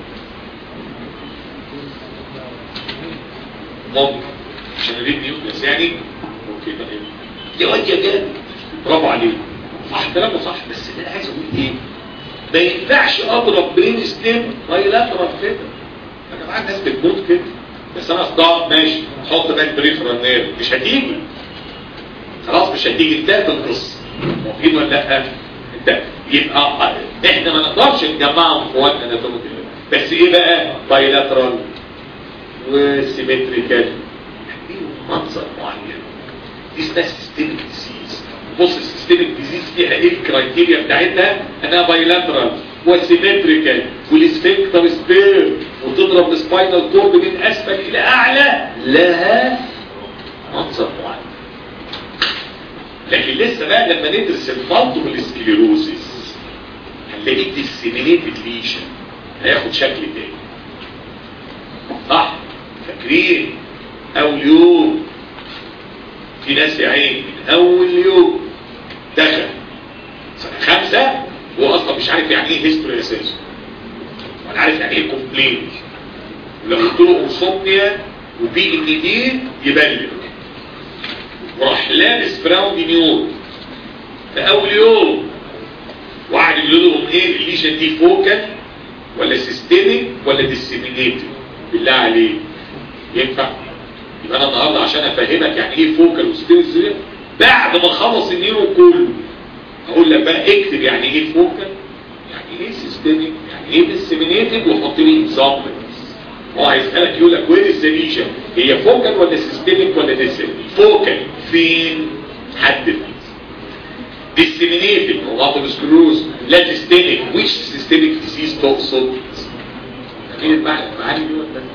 ممكن عشان الريد نيوكليس يعني اوكي طيب يا واد يا جاد برافو عليك صح كلامه صح بس اللي انا عايز اقول ايه ما ينفعش اضرب برين ستيم بايلاترال كده يا جماعه الناس بتموت كده بس انا اصدق ماشي حط بقى البريفرال نير مش هتيجي خلاص مش هتيجي انتهت القصه موافقين ولا لا انت يبقى احنا ما نقدرش نجمعهم في وقت اناتوميكال بس ايه بقى بايلاترال وسيمتريكال منظر معين دي اسمها سيستميك ديزيز بص السيستميك ديزيز فيها ايه الكرايتيريا بتاعتها انها بايلاترال وسيمتريكال والسفنكتر سبير وتضرب السباينال كورد من اسفل الى اعلى لها منظر معين لكن لسه بقى لما ندرس المالتيبل سكليروزيس هنلاقيه ديسيمينيتد ليشن هياخد شكل تاني صح فاكرين اول يوم في ناس يا عيني من اول يوم دخل سنه خمسه هو اصلا مش عارف يعني ايه هيستوري اساسا ولا عارف يعني ايه كومبلينت ولو قلت له انصومنيا وبي ان دي يبلغ وراح لابس براون نيور في اول يوم وقعد يقول لهم ايه الليشن دي فوكال ولا سيستميك ولا ديسيمينيتد بالله عليك ينفع يبقى انا النهارده عشان افهمك يعني ايه فوكال وسيستميك بعد ما خلص النيرو كله اقول لك بقى اكتب يعني ايه فوكال يعني ايه سيستميك يعني ايه ديسيمينيتد وحط لي اكزامبل هو هيسألك يقول لك وين السليشن هي فوكال ولا سيستميك ولا ديسيمينيتد فوكال فين حدد ديسيمينيتد روماتيك سكلوز لا سيستميك ويش سيستميك ديزيز تقصد اكيد المعنى المعاني دي ولا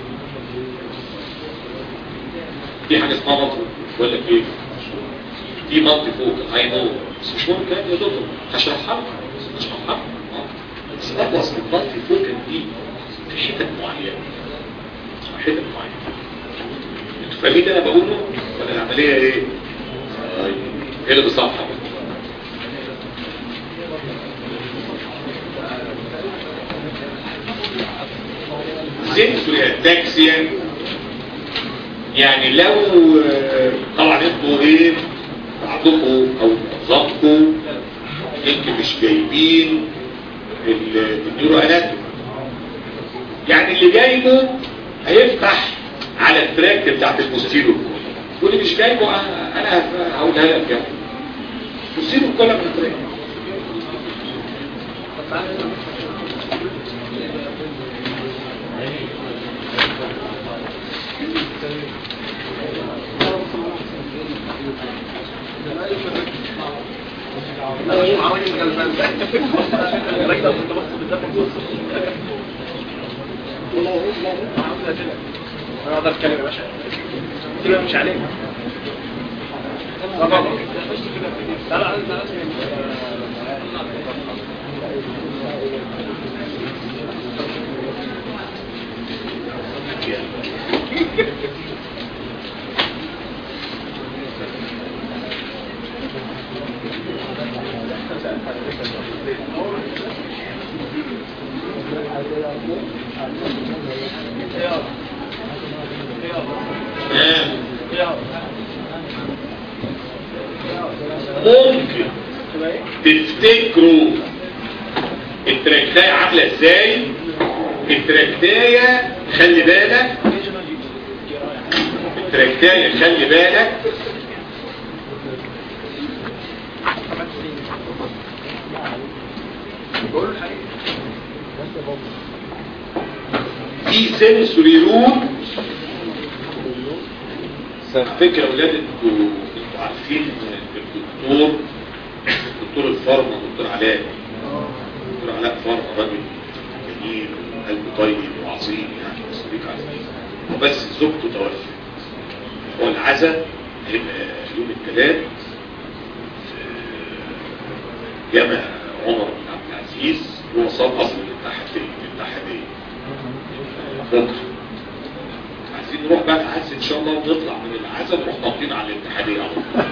في حاجه اسمها مالتي ولا ايه في مالتي فوكال اي نو بس مش مهم كلام يا دكتور هشرحها لك هشرحها لك بس ده اصل المالتي فوكال دي في حتت معينة حتت معينة انتوا فاهمين انا بقوله ولا العملية ايه طيب ايه اللي بصفحة سنسوري اتاكسيا يعني لو آه، طبعا انتوا ايه بعضكم او معظمكم يمكن مش جايبين ال- النيورو اناتومي يعني اللي جايبه هيفتح على التراك بتاعت البوستيرو واللي مش جايبه أنا- انا هقولها لك يعني بوستيرو كلها من التراك انا اقدر اتكلم يا باشا كده مش عليك لا لا انت ممكن تفتكروا التراكتاية عاملة ازاي التراكتاية خلي بالك التراكتاية خلي بالك في سنسوري روت فكرة يا اولاد انتوا انتوا عارفين الدكتور دكتور الفارما دكتور علاء دكتور علاء فارما راجل جميل وقلبه طيب وعظيم يعني صديق عزيز وبس زوجته توفت هو العزاء هيبقى يوم الثلاث في جامع عمر بن عبد العزيز هو صار اصل الاتحادية الاتحادية بكره عايزين نروح بقى العز ان شاء الله ونطلع من العزا نروح ناطين على الاتحادية على طول.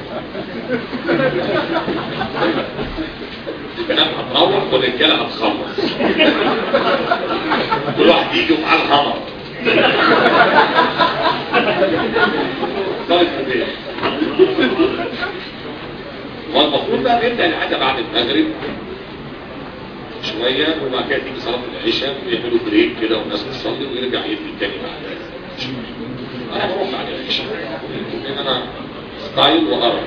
البنات هتروح والرجاله هتخلص كل واحد يجي ومعاه الهمر طالب في البيت هو المفروض بقى نبدا العاده بعد المغرب شويه وبعد كده تيجي صلاه العشاء ويعملوا بريك كده والناس تصلي ويرجع يدي تاني بعدها انا بروح بعد العشاء لان انا ستايل وقرف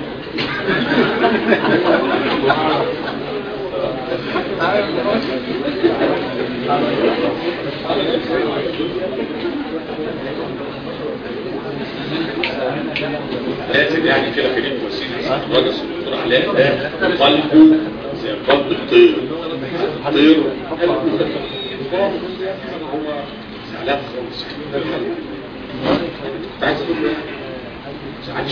لازم يعني كده في وسيله الراجل الدكتور علاء ده قلبه زي قلب الطير الطير قلبه هو زعلان خالص كنت عايز اقول له ما تزعلش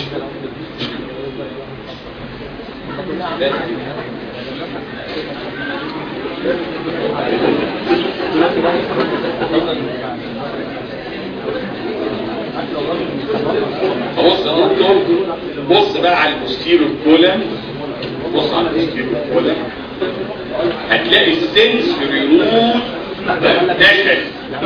فبص يا دكتور بص بقى على المستيرو الكولا بص على المستيرو الكولا هتلاقي السنسوري رود دخل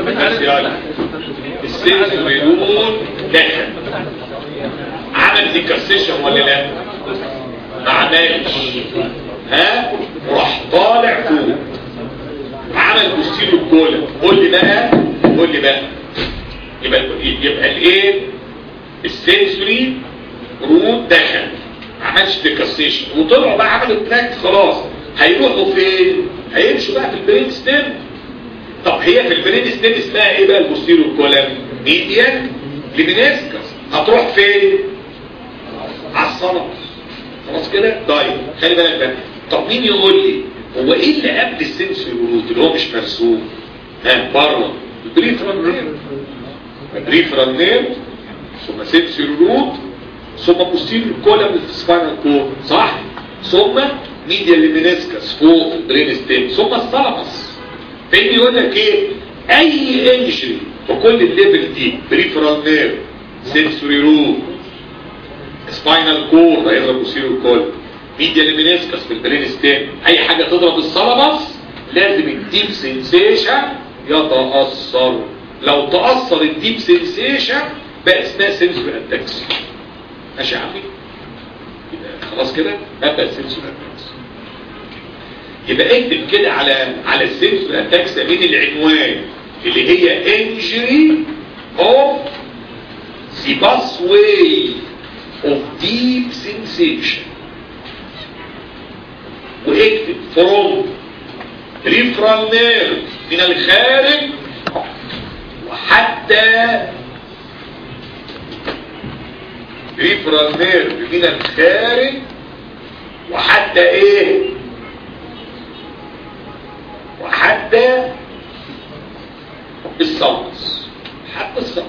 السنسوري رود دخل عمل ديكارسيشن ولا لا ما عملش ها راح طالع فوق عمل مستيرو الكولا قول لي بقى قول لي بقى يبقى يبقى الايه السنسوري رود دخل عملش ديكاسيشن وطلعوا بقى عملوا تراك خلاص هيروحوا فين هيمشوا بقى في البرين ستيم طب هي في البرين ستيم اسمها ايه بقى البوستيرو كولم ميديان لمينيسكس هتروح فين على الصنم خلاص كده طيب خلي بالك بقى طب مين يقول لي هو ايه اللي قبل السنسوري رود اللي هو مش مرسوم ها بره البريفرال نير البريفرال نير ثم سنسوري رود ثم بوستيريور كولم في السباينال كورد صح ثم ميديا ليمينيسكس فوق البرين ستيم ثم الثالاموس فين يقول لك ايه اي انجري في كل الليفل دي بريفرال نير سنسوري رود سباينال كورد هيضرب بوستيريور كولم ميديا ليمينيسكس في البرين ستيم اي حاجه تضرب الثالاموس لازم الديب سنسيشن يتاثر لو تاثر الديب سنسيشن بقى اسمها سنسوري اتاكس ماشي يا عمي يبقى خلاص كده هبقى سنسوري اتاكس يبقى اكتب كده على على السنسوري اتاكس من العنوان اللي هي انجري اوف the pathway of deep sensation واكتب from peripheral nerve من الخارج وحتى peripheral nerve من الخارج وحتى ايه وحتى الصمت حتى الصمت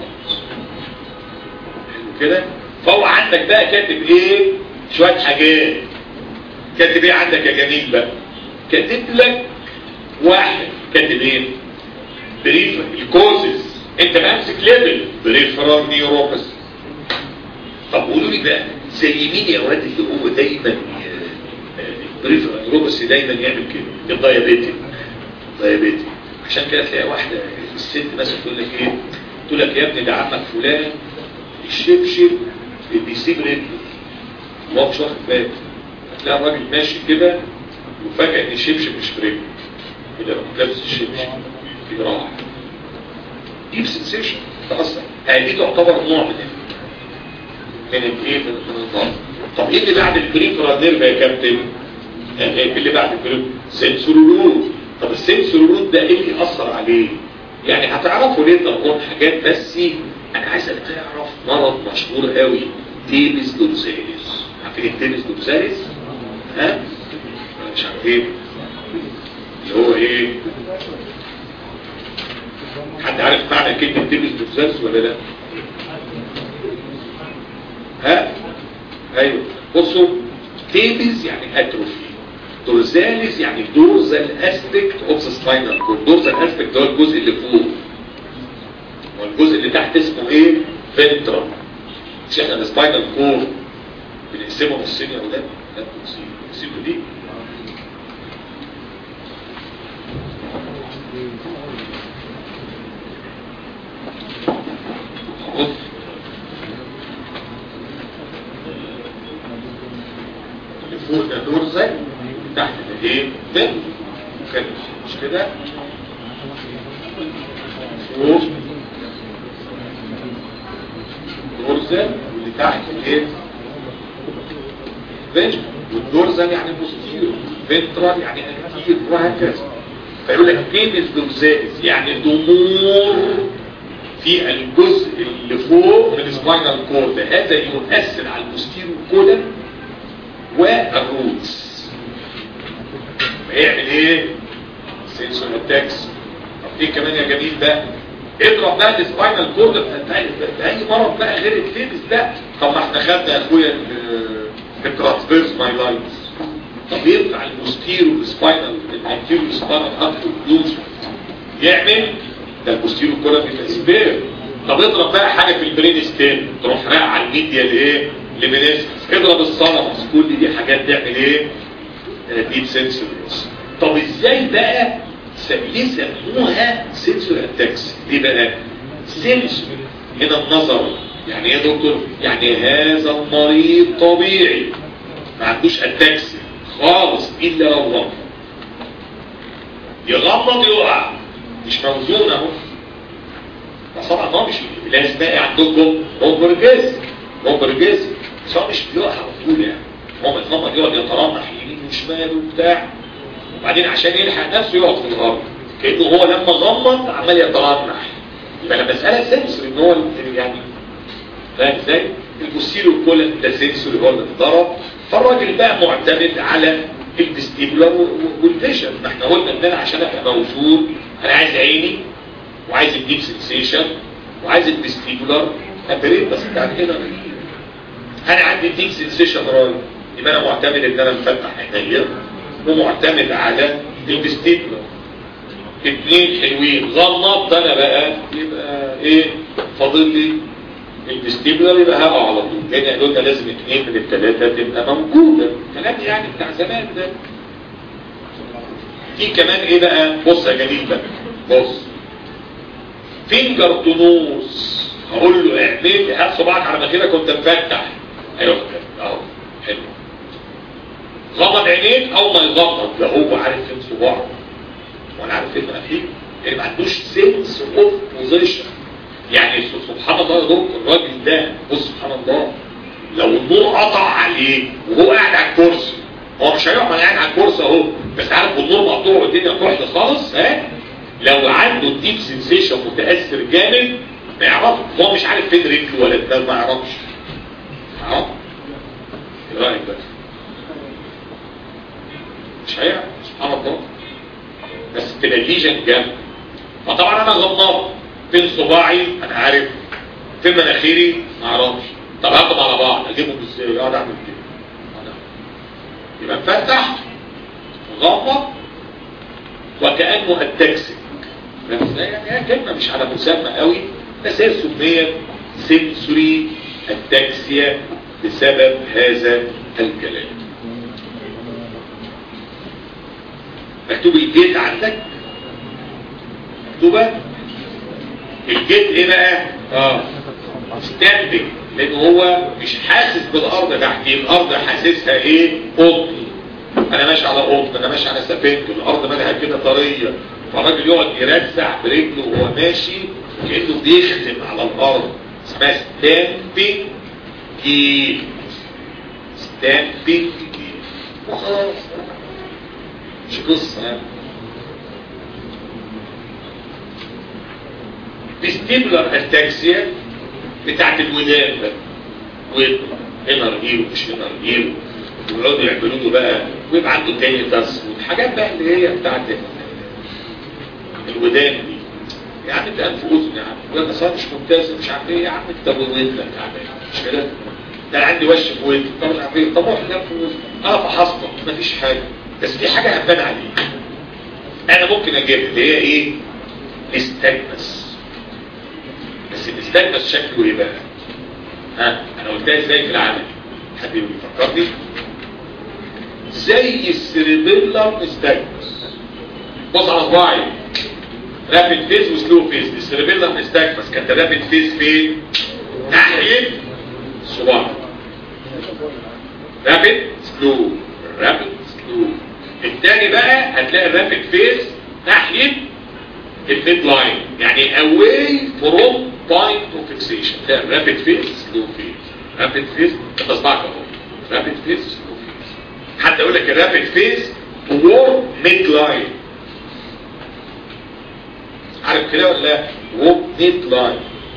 كده فهو عندك بقى كاتب ايه شوية حاجات كاتب ايه عندك يا جميل بقى كاتب لك واحد كاتب ايه بريفر الكوزز انت ماسك ليفل بريفرال نيوروباثي طب قولوا لي بقى زي مين يا ولاد اللي هو دايما بريفرال نيوروباثي دايما يعمل كده الدايابيتي دايابيتي عشان كده تلاقي واحده الست مثلا تقول لك ايه تقول لك يا ابني ده عمك فلان الشبشب بيسيب رجله وهو مش واخد باله هتلاقي الراجل ماشي كده وفجأة ان الشبشب مش في رجله كده لابس الشبشب كده راح ديب سنسيشن تأثر يعني دي تعتبر نوع من من الايه من الضغط طب ايه اللي بعد البريفرال نيرف يا كابتن؟ ايه اللي بعد البريفرال سنسورولود طب السنسورولود ده ايه اللي يأثر عليه؟ يعني هتعرفوا ليه تقول حاجات بس انا عايزك تعرف مرض مشهور قوي تيبس دورزاليس عارفين التيبس دورزاليس ها مش عارفين اللي هو ايه حد عارف معنى كلمة تيبس دورزاليس ولا لا ها ايوه بصوا تيبس يعني اتروفي دورزاليس يعني دورزال اسبكت اوف ذا سباينال كورد دورزال اسبكت ده الجزء اللي فوق والجزء اللي تحت اسمه ايه فنترال مش احنا السباينال كورد بنقسمه نصين يا اولاد لا نصين نسيبه دي بص اللي فوق ده دورزال تحت ده ايه فنترال كده مش كده فوق دورزال واللي تحت ايه فين والدورزال يعني بوستيرو فنترال يعني انتير وهكذا فيقول لك بينس دورزاليس يعني ضمور في الجزء اللي فوق من السباينال كورد هذا يؤثر على البوستيرو كولا والروتس فيعمل ايه سنسور اتاكس طب ايه كمان يا جميل ده اضرب بقى السباينال كورد في اي مرض بقى غير الفيبس ده طب ما احنا خدنا يا اخويا الترانسفيرس مايلايتس طب ينفع المستيرو السباينال الانتيرو سباينال ابتو يعمل ده البوستيرو كولا بيبقى سبير طب اضرب بقى حاجه في البرين ستيم تروح رايح على الميديا لايه لمينيس اضرب الصنف كل دي حاجات تعمل ايه ديب سنسورز طب ازاي بقى ليه سموها سنسور اتاكس ليه بقى سنسور هنا النظر يعني ايه يا دكتور يعني هذا المريض طبيعي ما عندوش اتاكس خالص الا لو غمض يغمض يقع مش موزون اهو بس طبعا هو مش لازم بقى عندكم موبرجاز موبرجاز بس هو مش بيقع على طول يعني هو متغمض يقعد يترنح يمين وشمال وبتاع وبعدين عشان يلحق نفسه يقعد في الارض كانه هو لما غمض عمال يترنح يبقى انا بسالك سنسور ان هو يعني فاهم ازاي؟ البوستيريو كولن ده سنسور هو اللي اتضرب فالراجل بقى معتمد على الفيستيبولار والفيجن ما احنا قلنا ان انا عشان ابقى موجود انا عايز عيني وعايز الديب سنسيشن وعايز الفيستيبولار ابريت بس بتاع هنا انا عندي الديب سنسيشن راجل يبقى انا معتمد ان انا مفتح عينيا ومعتمد على الفيستيبولار اتنين حلوين غمضت انا بقى يبقى ايه فاضل لي الفيستيبولار يبقى هقع على طول لان قلنا لازم اتنين من الثلاثه تبقى موجوده كلام يعني بتاع زمان ده في كمان ايه بقى بص يا جميل بقى بص فينجر تو نوز اقول له اعمل لي هات صباعك على مناخيرك وانت مفتح ايوه كده اهو حلو غمض عينيك اول ما يغمض لا هو عارف فين صباعه وانا عارف فين مناخيره يعني ما عندوش سنس اوف بوزيشن يعني سبحان الله يا دكتور الراجل ده بص سبحان الله لو النور قطع عليه وهو قاعد على الكرسي هو مش هيقعد قاعد على الكرسي اهو بس عارف النور مقطوع والدنيا كحله خالص ها لو عنده ديب سنسيشن متاثر جامد ما يعرفش هو مش عارف فين رجله ولا ده ما يعرفش اه ايه رايك بس مش هيعرف سبحان الله بس تبقى الليجن جامد فطبعا انا غمضت فين صباعي انا عارف فين مناخيري ما اعرفش طب هاخد على بعض اجيبهم ازاي اقعد اعمل كده يبقى مفتح غمض وكانه التكسي بس يعني هي كلمه مش على مسمى قوي بس هي سميت سنسوري التاكسيا بسبب هذا الكلام مكتوب الجيت عندك مكتوبه الجيت ايه بقى اه ستاندنج لان هو مش حاسس بالارض تحتيه الارض حاسسها ايه قطن انا ماشي على قطن انا ماشي على سفنج الارض مالها كده طريه فالراجل يقعد يرزع برجله وهو ماشي كانه بيخدم على الارض اسمها ستامبنج جيت ستامبنج جيت وخلاص مش قصه يعني فيستيبولار اتاكسيا بتاعت الودان بقى ودن هنا رجيل ومش هنا رجيل ويقعدوا يعملوا له بقى ويبقى عنده تاني تص والحاجات بقى اللي هي بتاعت الودان دي يا عم انت انف اذن يا عم ولا صار مش ممتاز مش عارف ايه يا عم انت ودنك تعبان مش كده ده أنا عندي وش في ودني طب مش عارف ايه طب روح جنب في ودني اه فحصته مفيش حاجه بس في حاجه هبان عليك انا ممكن اجيبها اللي هي ايه نستجمس بس الاستجمس شكله ايه بقى ها انا قلتها ازاي في العمل حد يفكرني زي السيربيلر نستجمس بص على صباعي رابid فيز وسلو فيز السيربيلر نستجمس كانت رابid فيز فين ناحية صباعي رابد سلو رابد سلو التاني بقى هتلاقي الرابد فيز ناحية الميد لاين يعني away from point of fixation ده رابد فيز سلو فيز رابد فيز انت اصبعك اهو رابد فيز سلو فيز حتى يقول لك الرابد فيز وور ميد لاين عارف كده ولا لا وور ميد لاين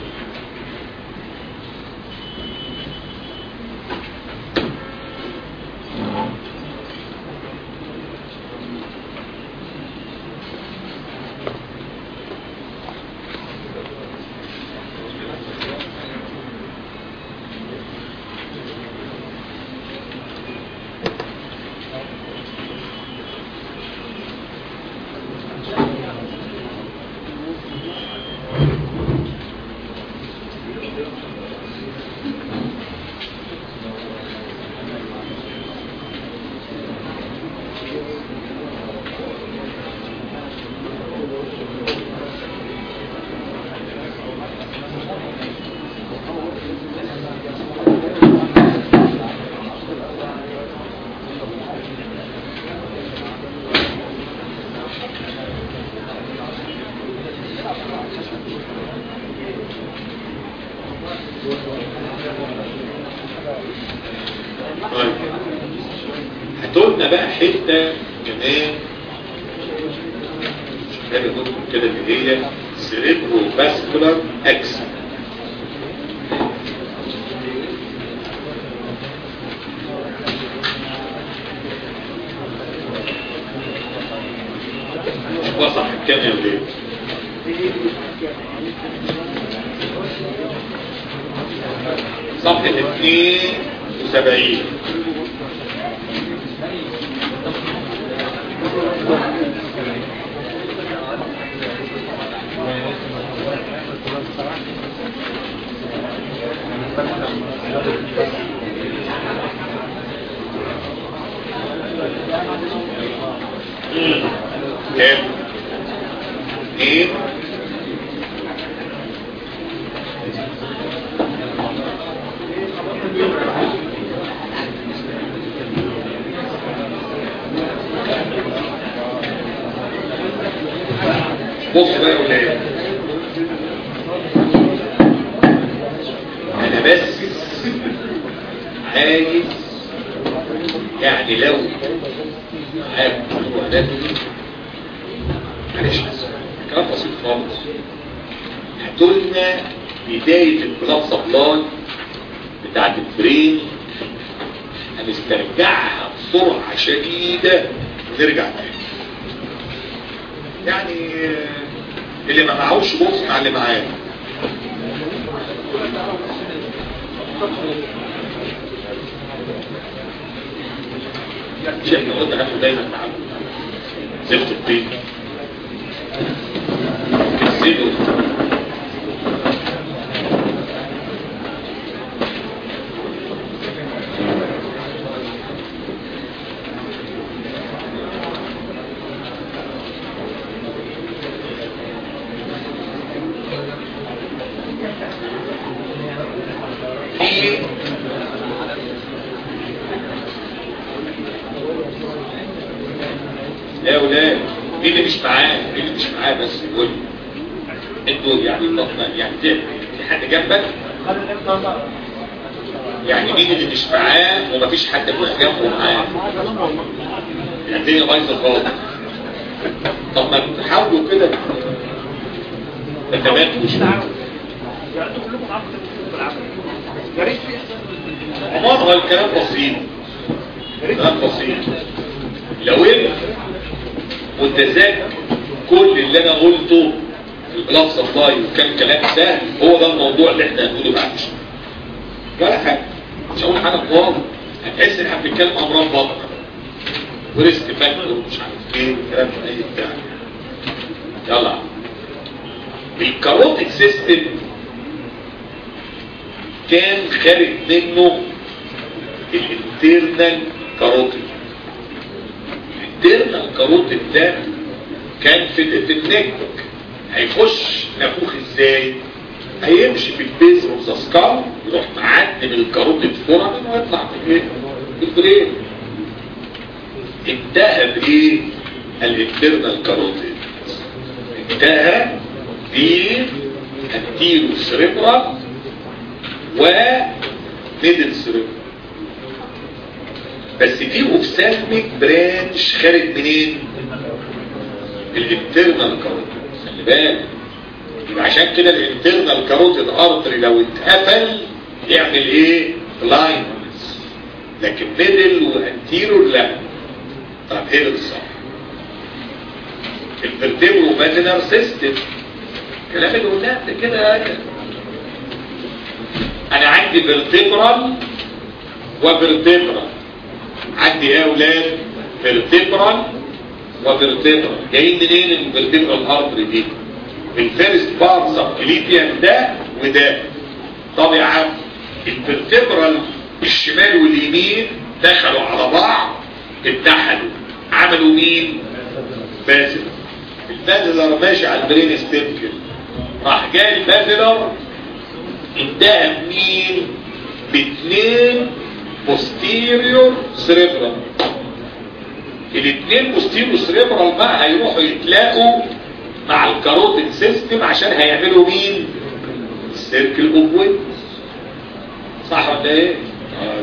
طيب هتقولنا بقى حتة كمان حاجة نقول كده اللي هي سيريبرو فاسكولار اكس وصح كام يا ولاد صفحة 72 كام؟ اثنين بص بقى يا ولاد انا بس عايز يعني لو معاك وعداتي معلش بس كلام بسيط خالص هاتولنا بداية البلاد سبلاي بتاعت البرين هنسترجعها بسرعة شديدة ونرجع تاني يعني اللي ما معهوش بص مع اللي معاه مش احنا قلنا هاتوا دايما معاكم زفت البيت الزبل يا ولاد مين اللي مش معاه مين اللي مش معاه بس يقول انتوا يعني طب- يعني في في حد جنبك يعني مين اللي مش معاه ومفيش حد من جنبه معاه يعني الدنيا بايظه خالص طب ما تحاولوا كده تتمام مش عموما هو الكلام بسيط كلام بسيط لو انت متذكر كل اللي انا قلته في البلاد سبلاي وكان كلام سهل هو ده الموضوع اللي احنا هنقوله بعد شويه ولا حاجه مش هقول حاجه خالص هتحس ان احنا بنتكلم امراض بطن وريسك فاكتور مش عارف ايه والكلام ده اي بتاع يلا الكاروتيك سيستم كان خارج منه الانترنال كاروتيد الانترنال كاروتيد ده كان في في النك هيخش نافوخ ازاي هيمشي في البيز اوف ذا سكال يروح معدي من الكاروتيد فورامين ويطلع في ايه في البرين انتهى بايه الانترنال كاروتيد انتهى بالانتيرو سريبرال وميدل سريبرال بس في اوفسالميك برانش خارج منين الانترنال كاروتيد خلي بالك يبقى عشان كده الانترنال كاروتيد ارتري لو اتقفل يعمل ايه بلايندنس لكن ميدل وانتيرور لا طب ايه اللي صح الفرتيبرو ماتينر سيستم الكلام اللي قلناه ده كده انا عندي فيرتيبرال وفيرتيبرال عندي ايه يا اولاد فيرتيبرال وفيرتيبرال جايين منين الفيرتيبرال ارتري دي الفيرست بار سبكليبيان ده وده طب يا عم الفيرتيبرال الشمال واليمين دخلوا على بعض اتحدوا عملوا مين بازل البازلر ماشي على البرين ستيم كده راح جاي البازلر انتهى مين باثنين posterior cerebral الاثنين posterior cerebral بقى هيروحوا يتلاقوا مع الكاروتيد سيستم عشان هيعملوا مين السيركل اوف صح ولا ايه آه.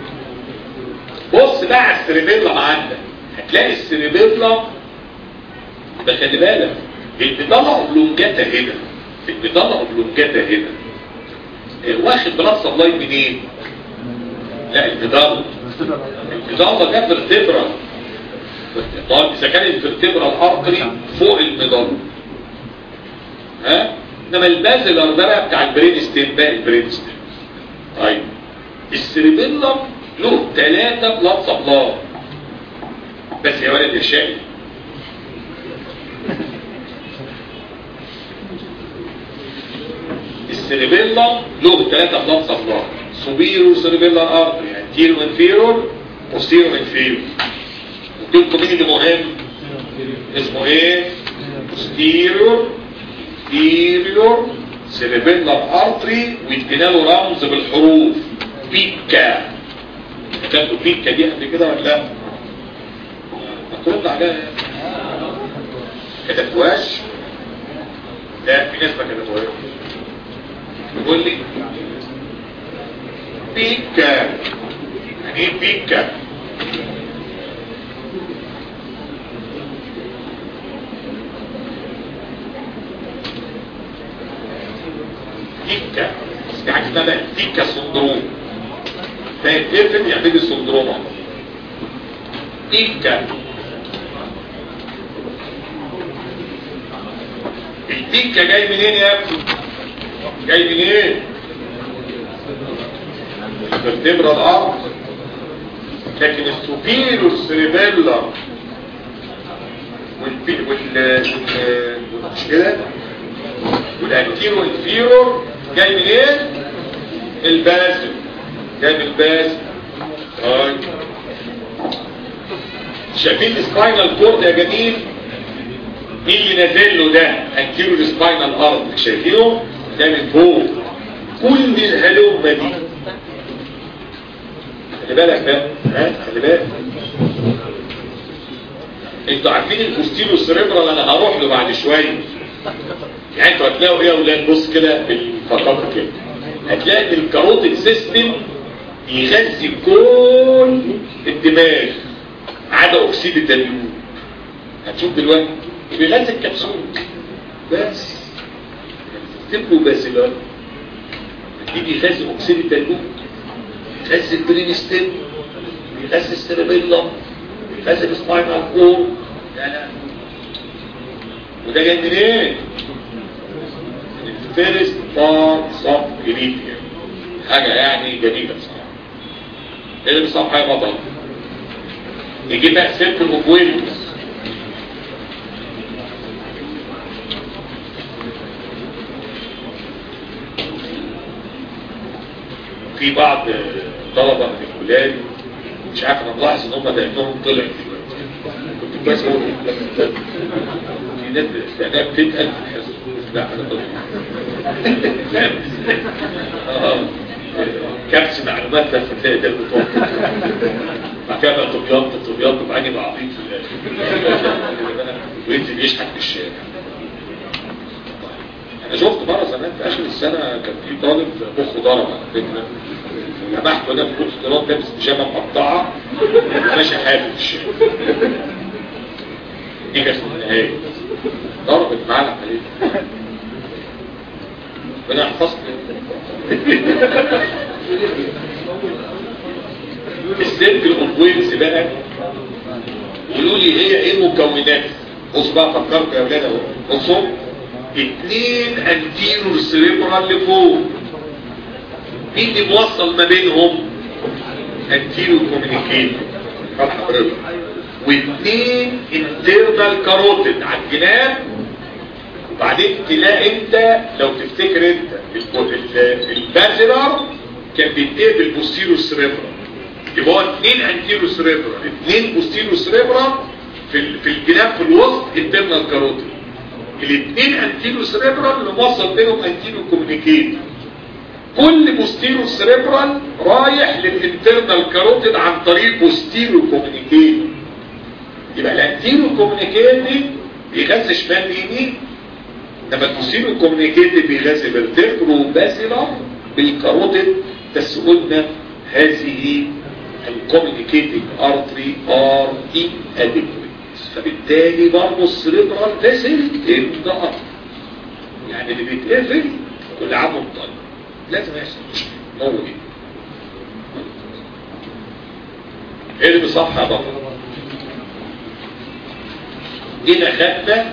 بص بقى على السريبيلا عندك هتلاقي السريبيلا ده خلي بالك البطاله اوبلونجاتا هنا البطاله اوبلونجاتا هنا آه، واخد بلاد سبلاي منين لا البطاله البطاله ده فيرتبرال طب اذا كان الفيرتبرال ارتري فوق المضله ها انما البازلر ده بقى بتاع البرين ستيم بقى البرين ستيم طيب السريبيلم له ثلاثة بلاد سبلاي بس يا ولد يا شاي السريبيلم له ثلاثة بلاد سبلاي سوبيرو سريبيلر ارتري انتيرو انفيرور بوستيرو انفيرور قلت لكم مين اللي مهم اسمه ايه posterior inferior cerebellar artery وادينا له رمز بالحروف بيكا كتبتوا بيكا دي قبل كده ولا لا ما ترد عليها كتبتوهاش لا في ناس ما كتبوهاش يقول لي بيكا يعني ايه بيكا بيكا في حاجه اسمها بقى بيكا سندروم ده يتقفل يعمل لي سندروم بيكا البيكا جاي منين يا ابني جاي منين الفرتبرا الارض لكن السوبيرو سريبيلا والبي وال مش كده والانتيرو انفيرور جاي منين الباسل جاي من الباسل طيب شايفين السباينال كورد يا جميل مين اللي نازل له ده انتيرو سباينال ارض شايفينه ده من فوق كل الهلومه دي خلي بالك بقى ها خلي بالك انتوا عارفين البوستيرو سريبرال انا هروح له بعد شويه يعني انتوا هتلاقوا ايه يا اولاد بص كده بالفقط كده هتلاقي ان الكاروتيد سيستم يغذي كل الدماغ عدا اكسيد الدنيوم هتشوف دلوقتي بيغذي الكبسول بس تبقوا باسلات يجي يغذي اكسيد الدنيوم يغذي البرين ستيم يغذي السيربيلم يغذي السباينال كور لا لا وده جاي منين؟ من الفيرست بار صف جريتيا حاجة يعني جميلة بصراحة ايه اللي بصراحة يا بطل يجي بقى سيركل اوف ويلز في بعض طلبة من الولاد مش عارف انا ملاحظ ان هم دقنهم طلع دلوقتي كنت كويس قوي في ناس استعداد بتتقل في الحصة لا انا طلع اه كبس معلومات بس تلاقي ده بطول بعد كده بقى طبيان طبيان وبعدين يبقى عبيط في الاخر وينزل يشحت في الشارع انا شفت مره زمان في اخر السنه كان في طالب مخه ضرب على فكره لمحته انا في كورس دراسه لابس بيجامه مقطعه ماشي حافي في الشارع دي كانت النهايه ضربت معانا عليه ربنا يحفظنا السيركل اوف ويلز بقى قولوا لي هي ايه مكونات بصوا بقى فكركم يا اولاد اهو بصوا اتنين انتيرور سريبرال لفوق مين اللي موصل ما بينهم انتيرور كوميونيكيت خد حضرتك واثنين انترنال كاروتيد على الجناب وبعدين تلاقي انت لو تفتكر انت البازلر كان بيتقبل بوستيرو سريبرال يبقى هو اثنين انتيرو سريبرال اثنين بوستيرو سريبرال في في الجناب في الوسط انترنال كاروتيد الاثنين انتيرو سريبرال اللي موصل بينهم انتيرو كوميونيكيت كل بوستيرو سريبرال رايح للانترنال كاروتيد عن طريق بوستيرو كوميونيكيت يبقى الانتيرو كوميونيكيت بيغذي شمال يمين لما البوستيرو كوميونيكيت بيغذي بالتربرو باسيلر بالكاروتيد بس قلنا هذه الكوميونيكيتنج ارتري ار ان اديكويت فبالتالي برضه السريبرال فيسل ابدا يعني اللي بيتقفل كل عام طيب لازم يحصل مشكله هو ايه ايه اللي بصح يا بطل جينا خدنا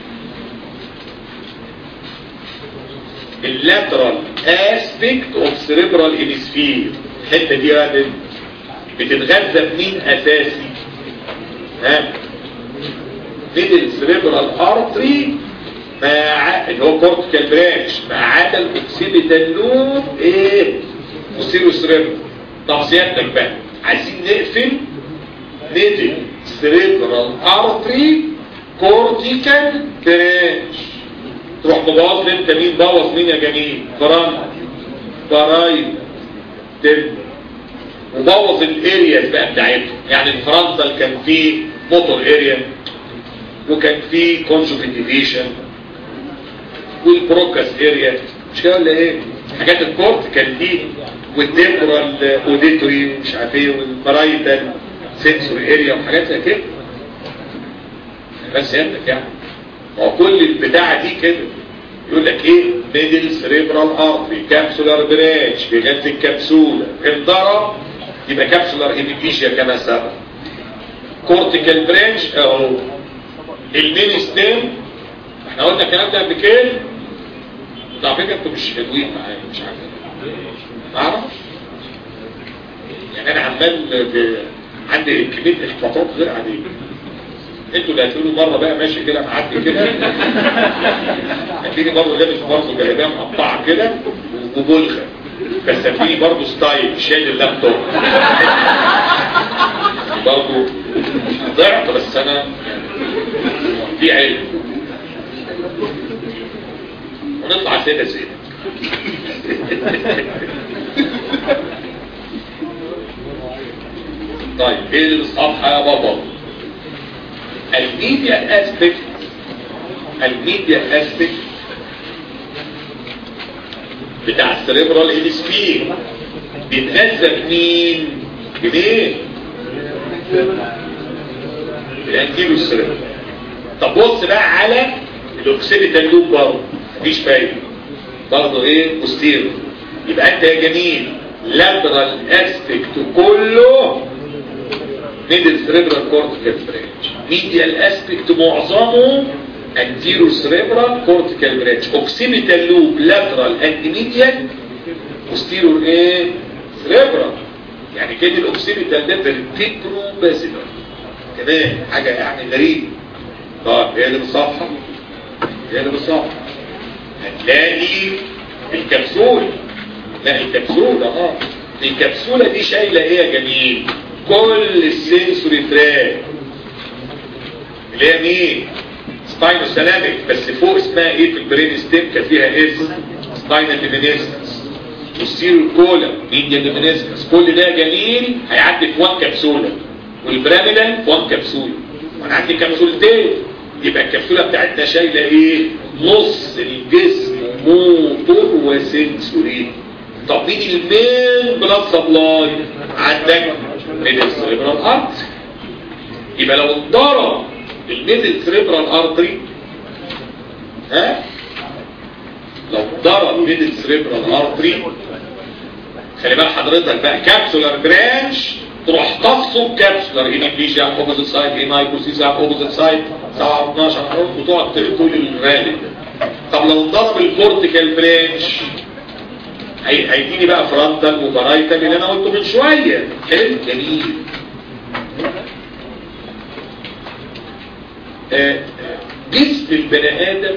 اللاترال اسبيكت اوف سريبرال هيمسفير الحته دي يعني بتتغذى بمين اساسي ها من السريبرال ارتري مع اللي هو كورتيكال برانش ما عدا الاوكسيبيتال لوب ايه بوستيريو سريبرال طب سيادتك بقى عايزين نقفل ميدل سريبرال ارتري كورتيكال برانش تروح مبوظ لي انت مين بوظ مين يا جميل فرنك فرايد تم وبوظ الارياز بقى بتاعتهم يعني الفرنسال كان فيه موتور اريا وكان فيه كونجوكيتيفيشن والبروكاس اريا مش كده ولا ايه حاجات الكورت كان دي والتمبرال اوديتوري مش عارف ايه والبرايتال سنسور اريا وحاجات زي كده بس يدك يعني ما هو كل البتاعه دي كده يقول لك ايه ميدل سريبرال ارتري كابسولار برانش بيغذي الكبسوله انضرب يبقى كابسولار هيميفيشيا كما سبق كورتيكال برانش اهو المين ستيم احنا قلنا الكلام ده قبل كده على فكره انتوا مش حلوين معايا مش عارف ما اعرفش يعني انا عمال ب... عندي كميه احباطات غير عاديه انتوا اللي هتقولوا مره بقى ماشي كده معدي كده هتلاقيني برضه لابس برضه جلابيه مقطعه كده وبلغه بس هتلاقيني برضه ستايل شايل اللابتوب برضه ضعت بس انا في علم ونطلع سيدة سيدة طيب ايه الصفحة يا بطل الميديا اسبكت الميديا اسبكت بتاع السريبرال هيمسفير بيتغذى بمين؟ بمين؟ الانتيرو السريبرال طب بص بقى على الاوكسيبيتال لوب برضه مفيش فايده برضه ايه بوستيرو يبقى انت يا جميل لابرال اسبكت كله ميدل سريبرال كورتيكال برانش ميديال اسبكت معظمه انتيرو سريبرال كورتيكال برانش اوكسيبيتال لوب لاترال اند ميديال بوستيرو ايه سريبرال يعني كده الاوكسيبيتال ده فيرتيبرو باسيلر كمان حاجه يعني غريبه طيب هي اللي بالصفحه هي اللي بالصفحه هتلاقي الكبسول لا الكبسولة اه الكبسولة دي شايلة ايه يا جميل كل السنسوري تراك اللي هي مين سباينو سلامك بس فوق اسمها ايه في البرين ستيم كان فيها اس سباينال ليمينيسكس والسيرو كولا ميديا ليمينيسكس كل ده جميل هيعدي في وان كبسولة والبراميدال في وان كبسولة وانا عندي كبسولتين يبقى الكبسولة بتاعتنا شايلة ايه نص الجسم موتور وسنسوري طب مين المين بلاد سبلاي عندك ميدل سريبرال ارتري يبقى لو اتضرب الميدل سريبرال ارتري ها لو اتضرب ميدل سريبرال ارتري خلي بال حضرتك بقى كابسولار برانش تروح تفصل كابسولار هيميبليجيا اوبوزيت سايد هيمايكوسيس اوبوزيت سايد 7 12 وتقعد تقول الغالب طب لو انضرب الكورتيكال برانش هي- هيديني بقى فرونتال وبرايتال اللي انا قلته من شويه حلو جميل آه، جسم البني ادم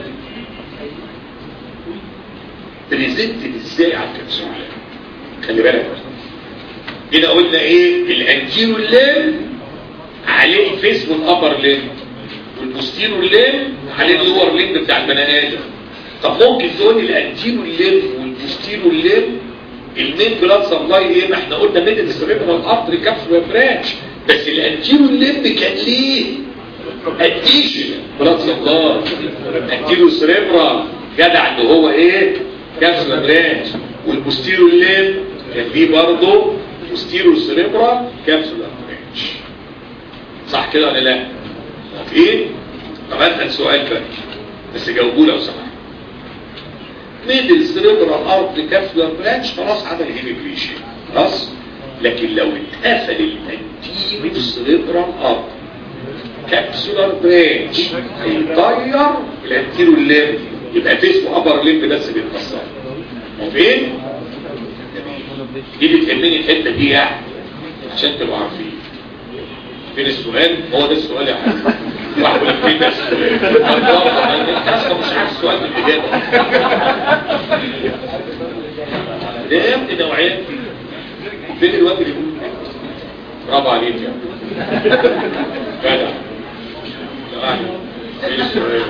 بريزنتد ازاي على الكبسوله خلي بالك هنا قلنا ايه الانتيرو ليم عليه الفيس والابر ليم والبوستيرو ليم عليه اللور ليم بتاع البني ادم طب ممكن تقول لي الانتيرو ليم والبوستيرو ليم المين بلاد سبلاي ايه ما احنا قلنا ميدل سريبرال ارتري كابسول برانش بس الانتيرو ليم كان ليه اديشن بلاد سبلاي انتيرو سريبرال جدع ان هو ايه كابسول برانش والبوستيرو ليم كان ليه برضه بوستيرو سريبرال كابسول برانش صح كده ولا لا موافقين طب اسال سؤال بقى بس جاوبوه لو سمحت ميدل سريبرال ارض كابسولار برانش خلاص عمل هيميبليشن خلاص لكن لو اتقفل الانتيرو سريبرال ارض كابسولار برانش هيطير الانتيرو الليمب يبقى فيس وابر ليمب بس بيتكسر موافقين دي بتهمني الحته دي يعني عشان تبقوا عارفين فين السؤال هو ده السؤال يا حبيبي واحد يقول لك فين ده السؤال انت اصلا مش عارف السؤال بالاجابه ده يا ابني نوعيات فين الواد اللي بيقول برافو عليك يا جدع جدع. فين السؤال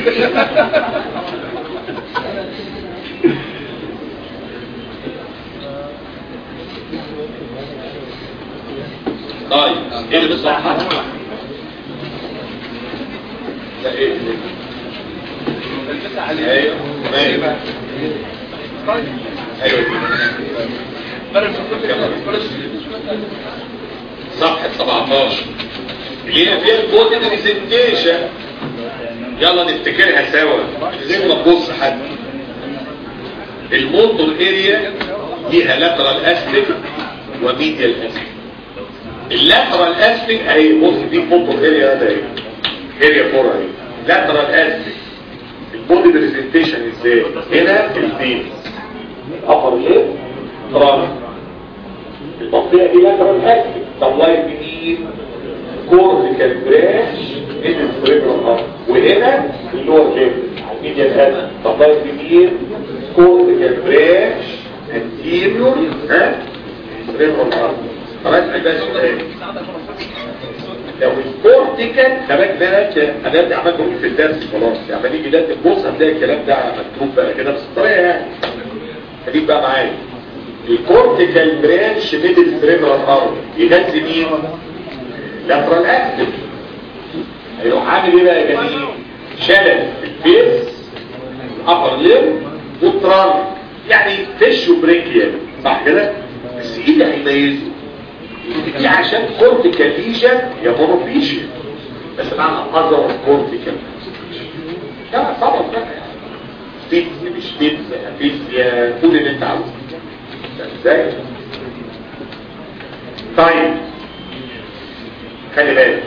طيب ايه اللي بالصحة؟ ده ايه ايوه تمام ايوه صفحة 17 اللي هي فيها البودي بريزنتيشن يلا نفتكرها سوا زي ما تبص حد الموتور اريا ليها لاترال اسفل وميديال اسفل اللاترال اسفل اهي بص دي موتور اريا ده اهي اريا فور اهي لاترال اسفل البودي بريزنتيشن ازاي هنا البيت ابر ليب ترانس المنطقه دي لاترال اسفل سبلاي بنين كورتيكال برانش ان السريبرال وهنا اللور ليب على الميديا الاسفل سبلاي بنين كورتيكال برانش انتيريور ها سريبرال خلاص هيبقى السؤال لو الكورتيكال خلاك بالك انا بدي عمال بقول في الدرس خلاص يعني نيجي ده تبص هتلاقي الكلام ده مكتوب بقى كده بس الطريقه يعني خليك بقى معايا الكورتيكال برانش ميدل سريبرال ارض يغذي مين؟ لاترال اكتف هيروح عامل ايه بقى يا جميل؟ شلل في الفيس الابر ليم والترانك يعني فيش وبريكيال صح كده؟ بس ايه اللي هيميزه؟ دي عشان كورتيكال ليجن يا مونوفيشن بس معنى اذر كورتيكال لا طبعا بقى فيتز مش فيتز فيزيا كل اللي انت عاوزه ازاي طيب خلي بالك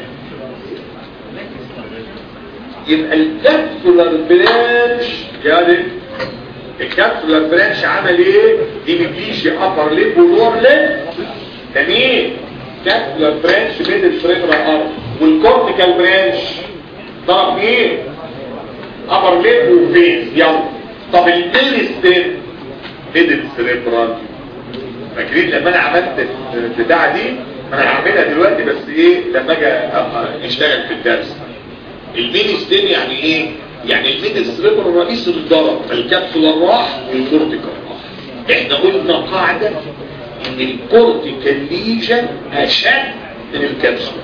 يبقى الكابسولار برانش يعني الكابسولار برانش عمل ايه دي مبليشي ابر ليب ولور ليب جميل كابسولار برانش بين الفريبرال ارض والكورتيكال برانش ضرب ايه ابر ليب وفيس يلا طب الميل ستيم ميدل سريبرال فاكرين لما انا عملت البتاعه دي انا هعملها دلوقتي بس ايه لما اجي اشتغل في الدرس الميني ستيم يعني ايه يعني الميدل سريبرال الرئيس اللي ضرب فالكبسوله راح والكورتيكال راح احنا قلنا قاعده ان الكورتيكال ليجن اشد من الكبسوله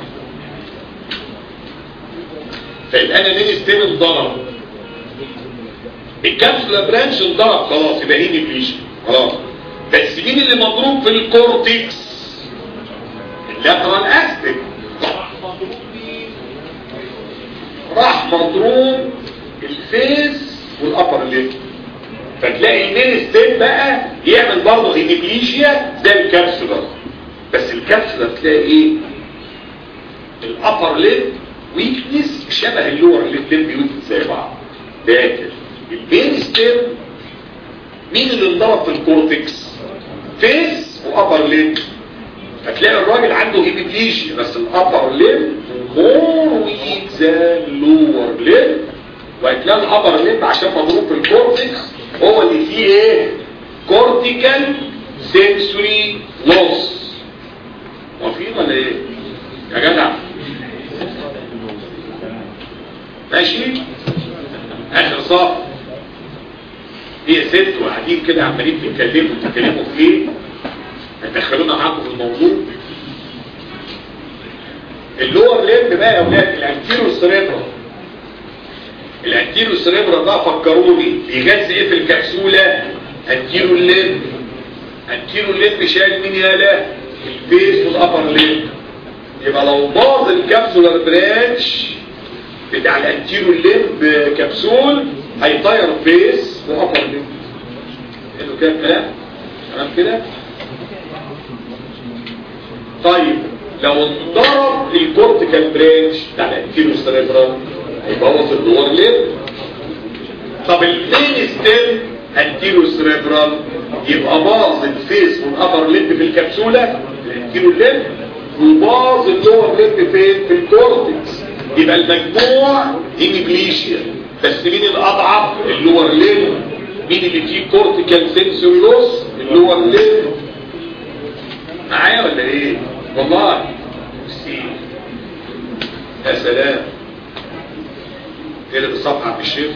فيبقى انا ميني ستيم انضرب الكبسوله برانش انضرب خلاص يبقى هي بليشن خلاص بس مين اللي مضروب في الكورتكس اللاترال اسبك راح مضروب راح مضروب الفيس والابر ليب فتلاقي المين ستيب بقى يعمل برضه هيميبليشيا زي الكبسولر بس الكبسولر تلاقي ايه الابر ليب ويكنس شبه اللور الاثنين بيوت زي بعض لكن المين ستيب مين اللي انضرب في الكورتكس فيس وابر ليب هتلاقي الراجل عنده هيميبليشيا بس الابر ليب مور ويك ذان لور ليب وهتلاقي الابر ليب عشان مضروب في الكورتكس هو اللي فيه ايه كورتيكال سنسوري لوس موافقين ولا ايه يا جدع ماشي اخر صف هي ست وقاعدين كده عمالين تتكلموا تتكلموا في ايه هتدخلونا معاكم في الموضوع اللور ليمب بقى يا اولاد الانتيرو سريبرال الانتيرو سريبرال ده فكروني بيغذي ايه في الكبسوله انتيرو ليمب انتيرو ليمب شايل مين يالا الفيس والابر ليمب يبقى لو باظ الكبسولار برانش بتاع الانتيرو ليمب كبسول هيطير فيس وابر ليمب حلو كده الكلام تمام كده طيب لو انضرب الكورتيكال برانش بتاع الانتيرو سريبرال هيبوظ اللور ليب طب المين ستيم انتيرو سريبرال يبقى باظ الفيس والابر ليب في الكبسوله الانتيرو ليب وباظ اللور ليب فين في الكورتكس يبقى المجموع هيميبليشيا بس مين الاضعف اللور ليب مين اللي فيه كورتيكال سنسوري لوس اللور ليب معايا ولا ايه والله سي يا سلام كده بالصفحة عم الشيخ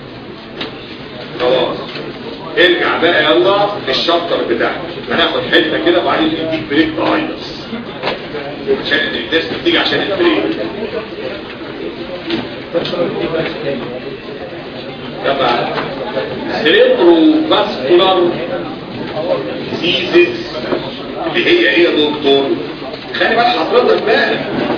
خلاص ارجع بقى يلا للشابتر بتاعك هناخد حته كده وبعدين نديك بريك تهيص عشان الناس بتيجي عشان البريك تبع سيريبرو فاسكولار ديزيز اللي هي ايه يا دكتور خلي بال حضرتك بقى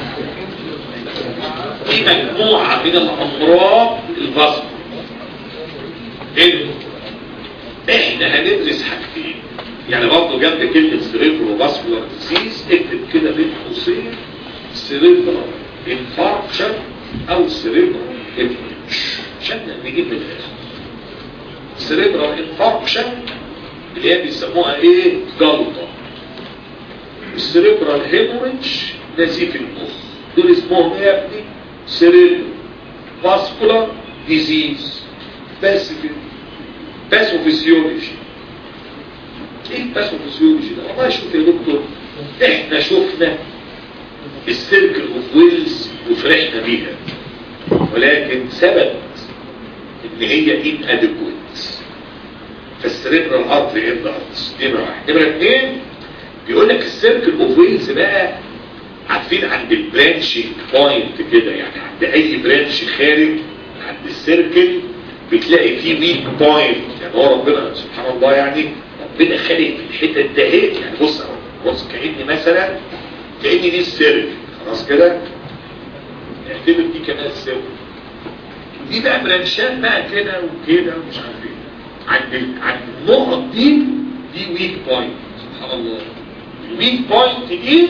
في مجموعة من الأمراض الفاسكولار إيه؟ احنا هندرس حاجتين يعني برضه جنب كلمة سيريبرو فاسكولار ديزيز اكتب كده بين قوسين سيريبرو انفاركشن او سيريبرو هيموريدج عشان نجيب من الاخر سيريبرال انفاركشن اللي هي بيسموها ايه جلطة السيريبرال هيموريدج نزيف المخ دول اسمهم ايه يا ابني سيريبرال فاسكولار ديزيز بس كده باثوفيسيولوجي ايه الباثوفيسيولوجي ده والله شوف يا دكتور احنا شفنا السيركل اوف ويلز وفرحنا بيها ولكن ثبت ان هي ان ادكويت فالسريبرال ارتري ان ارتس نمره واحد نمره اثنين بيقول لك السيركل اوف ويلز بقى عارفين عند البرانشنج بوينت كده يعني عند اي برانش خارج عند السيركل بتلاقي فيه ويك بوينت يعني هو ربنا سبحان الله يعني ربنا خالق في الحتت ده يعني بص اهو بص كاني مثلا كاني دي السيركل خلاص كده اعتبر دي كمان السيركل ودي بقى برانشات بقى كده وكده ومش عارف ايه عند ال- عند النقط دي دي ويك بوينت سبحان الله الويك بوينت دي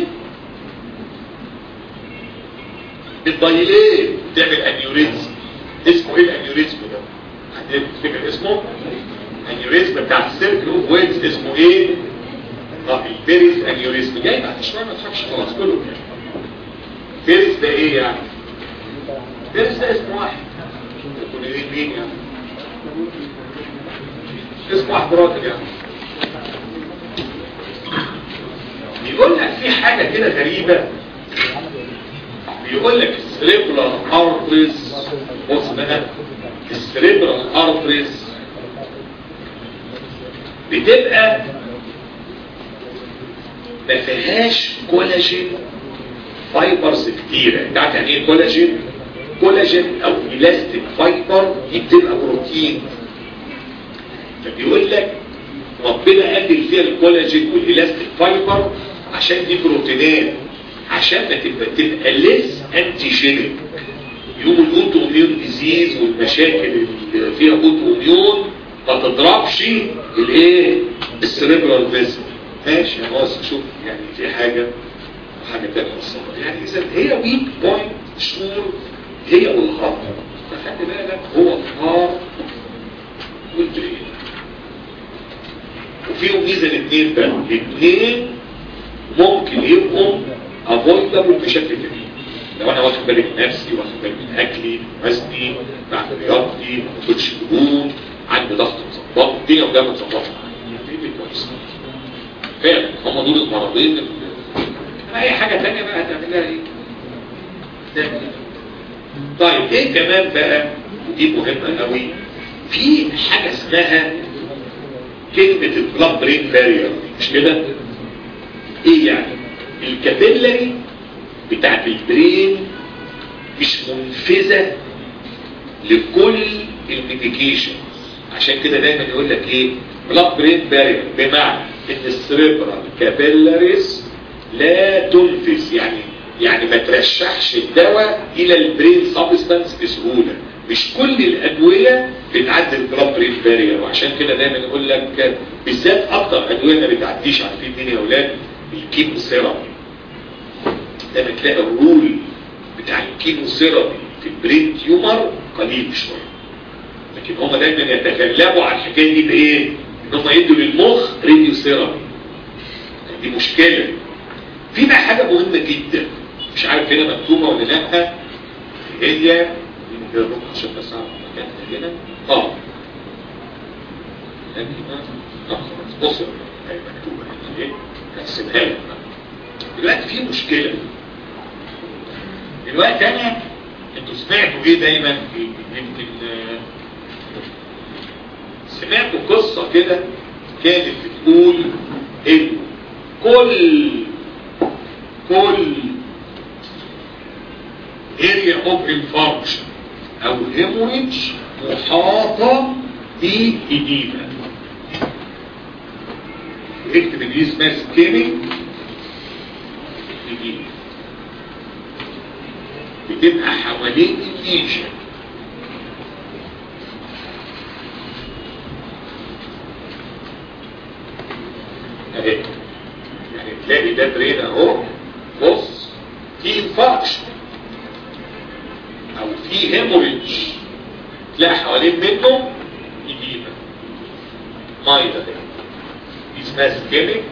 بتضيليه بتعمل انيوريزم اسمه ايه الانيوريزم ده؟ حد تفتكر اسمه؟ انيوريزم بتاع السيركل اوف ويلز اسمه ايه؟ اه البيريز انيوريزم جاي بعد شويه ما تخافش خلاص كله كده بيريز ده ايه يعني؟ بيريز ده اسم واحد يكون ايه مين يعني؟ اسم واحد راجل يعني بيقول لك في حاجة كده غريبة بيقول لك السريبرال ارتريز بص بقى السريبرال ارتريز بتبقى ما فيهاش كولاجين فايبرز كتيرة انت عارف يعني ايه كولاجين كولاجين او الاستيك فايبر دي بتبقى بروتين فبيقول لك ربنا قدر فيها الكولاجين والالاستيك فايبر عشان دي بروتينات عشان ما تبقى تبقى ليس انتيجينيك يوم الاوتو اميون ديزيز والمشاكل اللي فيها اوتو اميون ما تضربش الايه السريبرال فيزل ماشي يا ناصر شوف يعني في حاجه وحاجه تانية الصراحه يعني اذا هي ويك بوينت شور هي والهارت فخلي بالك هو الهارت والبرين وفيهم ميزه الاثنين بقى الاثنين ممكن يبقوا افويدبل بشكل كبير لو انا واخد بالي من نفسي واخد بالي من اكلي من وزني بعمل رياضتي ما باخدش دهون عندي ضغط مظبط الدنيا وده متظبطه دي كويسه فعلا هم دول المرضين اللي- اي حاجه ثانيه بقى هتعملها ايه؟ تعمل إيه؟ طيب ايه كمان بقى ودي مهمه قوي في حاجه اسمها كلمه البلاد برين بارير مش كده؟ ايه يعني الكابيلاري بتاعت البرين مش منفذة لكل الميديكيشن عشان كده دايما يقول لك ايه بلاد برين بارير بمعنى ان السريبرال كابيلاريز لا تنفذ يعني يعني ما ترشحش الدواء الى البرين سبستانس بسهوله مش كل الادويه بتعدي البلاد برين بارير وعشان كده دايما يقول لك بالذات اكتر ادويه ما بتعديش عارفين مين يا اولاد الكيمو ثيرابي لما تلاقي الرول بتاع الكيمو ثيرابي في البرين تيومر قليل شويه لكن هم دايما يتغلبوا على الحكايه دي بايه؟ ان هم يدوا للمخ راديو ثيرابي دي مشكله في بقى حاجه مهمه جدا مش عارف هنا مكتوبه ولا لا هي عشان بس اعرف مكانها هنا اه هنا اه خلاص بص هي مكتوبه هنا ايه هقسمها لك بقى. دلوقتي في مشكله دلوقتي انا انتوا سمعتوا ايه دايما يمكن آه، سمعتوا قصه كده كانت بتقول ان كل كل area of infarction او hemorrhage محاطة بإديمة اكتب ان دي اسمها سكيميك إديمة بتبقى حوالين الليجن اهي يعني تلاقي ده برين اهو بص في انفاركشن او في هيموريدج تلاقي حوالين منه إديمة مية ده دي اسمها سكيميك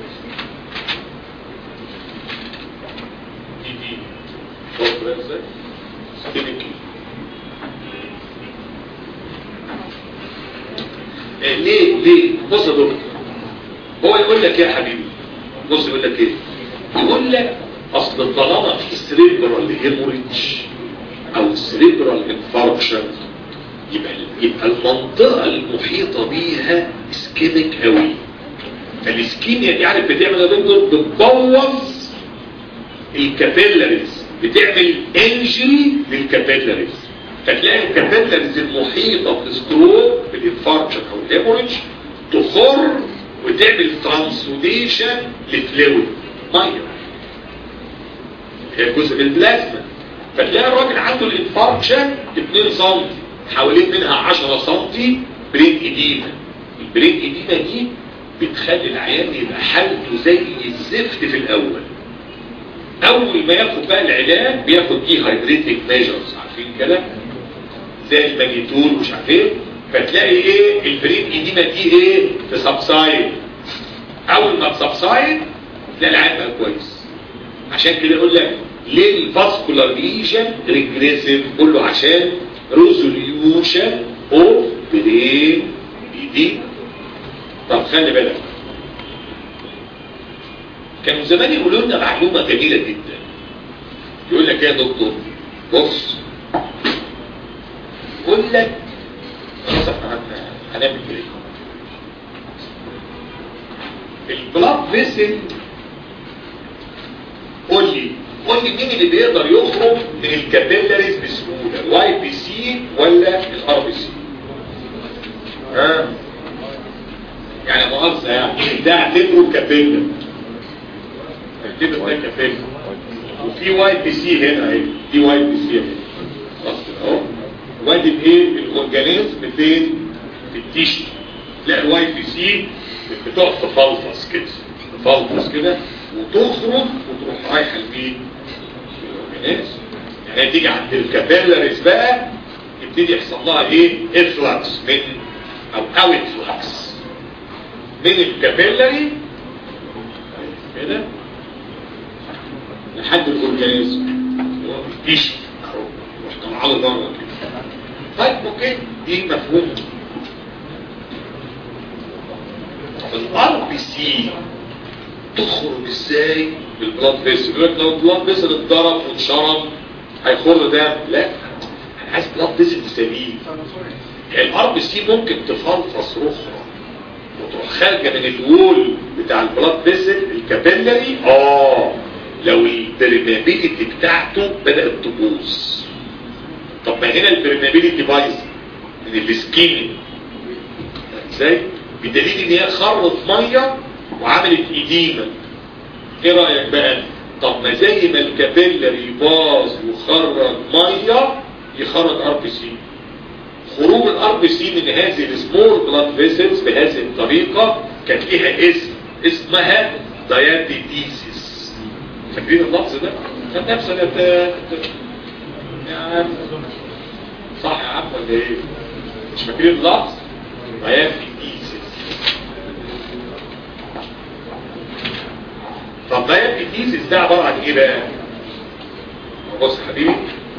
إديمة شوف بقى ازاي سكيميك إيه ليه ليه بص يا دكتور هو يقول لك ايه يا حبيبي بص يقول لك ايه يقول لك اصل طالما في سريبرال هيموريدج او سريبرال انفاركشن يبقى يبقى المنطقه المحيطه بيها اسكيميك قوي فالاسكيميا دي عارف بتعمل يا دكتور بتبوظ الكابيلاريز بتعمل انجري للكابيلاريز فتلاقي الكابيلاريز المحيطه بالستروك بالانفاركشن او الهيموريدج تخر وتعمل ترانسوديشن لفلويد ميه هي جزء من البلازما فتلاقي الراجل عنده الانفاركشن 2 سم حوالين منها 10 سم برين اديما البرين اديما دي بتخلي العيان يبقى حالته زي الزفت في الاول اول ما ياخد بقى العلاج بياخد دي هايدريتك ميجرز عارفين كده زي الماجيتول مش عارف ايه فتلاقي ايه البرين اديما دي ايه تسبسايد اول ما تسبسايد تلاقي العيان بقى كويس عشان كده يقول لك ليه الفاسكولار ليجن ريجريسيف كله عشان ريزوليوشن اوف برين اديما طب خلي بالك كانوا زمان يقولوا لنا معلومة جميلة جدا يقول لك يا دكتور بص يقول لك خلاص احنا هن- هنعمل كده البلاد فيسل قول لي قول لي مين اللي بيقدر يخرج من الكابيلاريز بسهوله الواي بي سي ولا الار بي سي ها يعني مؤاخذه يعني ده اعتبره كابيلا اعتبر ده كابيلا وفي واي بي سي هنا اهي في واي بي سي هنا خلاص كده اهو وادي الايه الاورجانيزم فين في التيشو تلاقي الواي بي سي بتقعد تفلفص كده تفلفص كده وتخرج وتروح رايحه لمين الاورجانيزم يعني هي تيجي عند الكابيلاريز بقى يبتدي يحصل لها ايه افلكس من او اوت فلكس من الكابيلاري كده لحد الاورجانيزم اللي هو في التيشو اهو يروح طالعه له بره كده طيب اوكي دي مفهوم الار بي سي تخرج ازاي بالبلاد فيسل يقول لك لو البلاد فيسل اتضرب واتشرب هيخر ده لا انا عايز بلاد فيسل سليم الار بي سي ممكن تفلفص رخرة وتروح خارجه من الوول بتاع البلاد فيسل الكابيلاري اه لو البرمابيليتي بتاعته بدات تبوظ طب ما هنا البرمابيليتي بايظه من السكيننج ازاي بدليل ان هي خرت ميه وعملت ايديما ايه رايك بقى طب ما زي ما الكابيلاري باظ وخرج ميه يخرج ار بي سي خروج الار بي سي من هذه السمول بلاد فيسلز بهذه الطريقه كان ليها اسم اسمها دايابيتيسيس فاكرين اللفظ ده كان نفس يا عم صح يا عم ولا ايه مش فاكرين اللفظ دايابيتيسيس طب دايابيتيسيس ده عباره عن ايه بقى بص يا حبيبي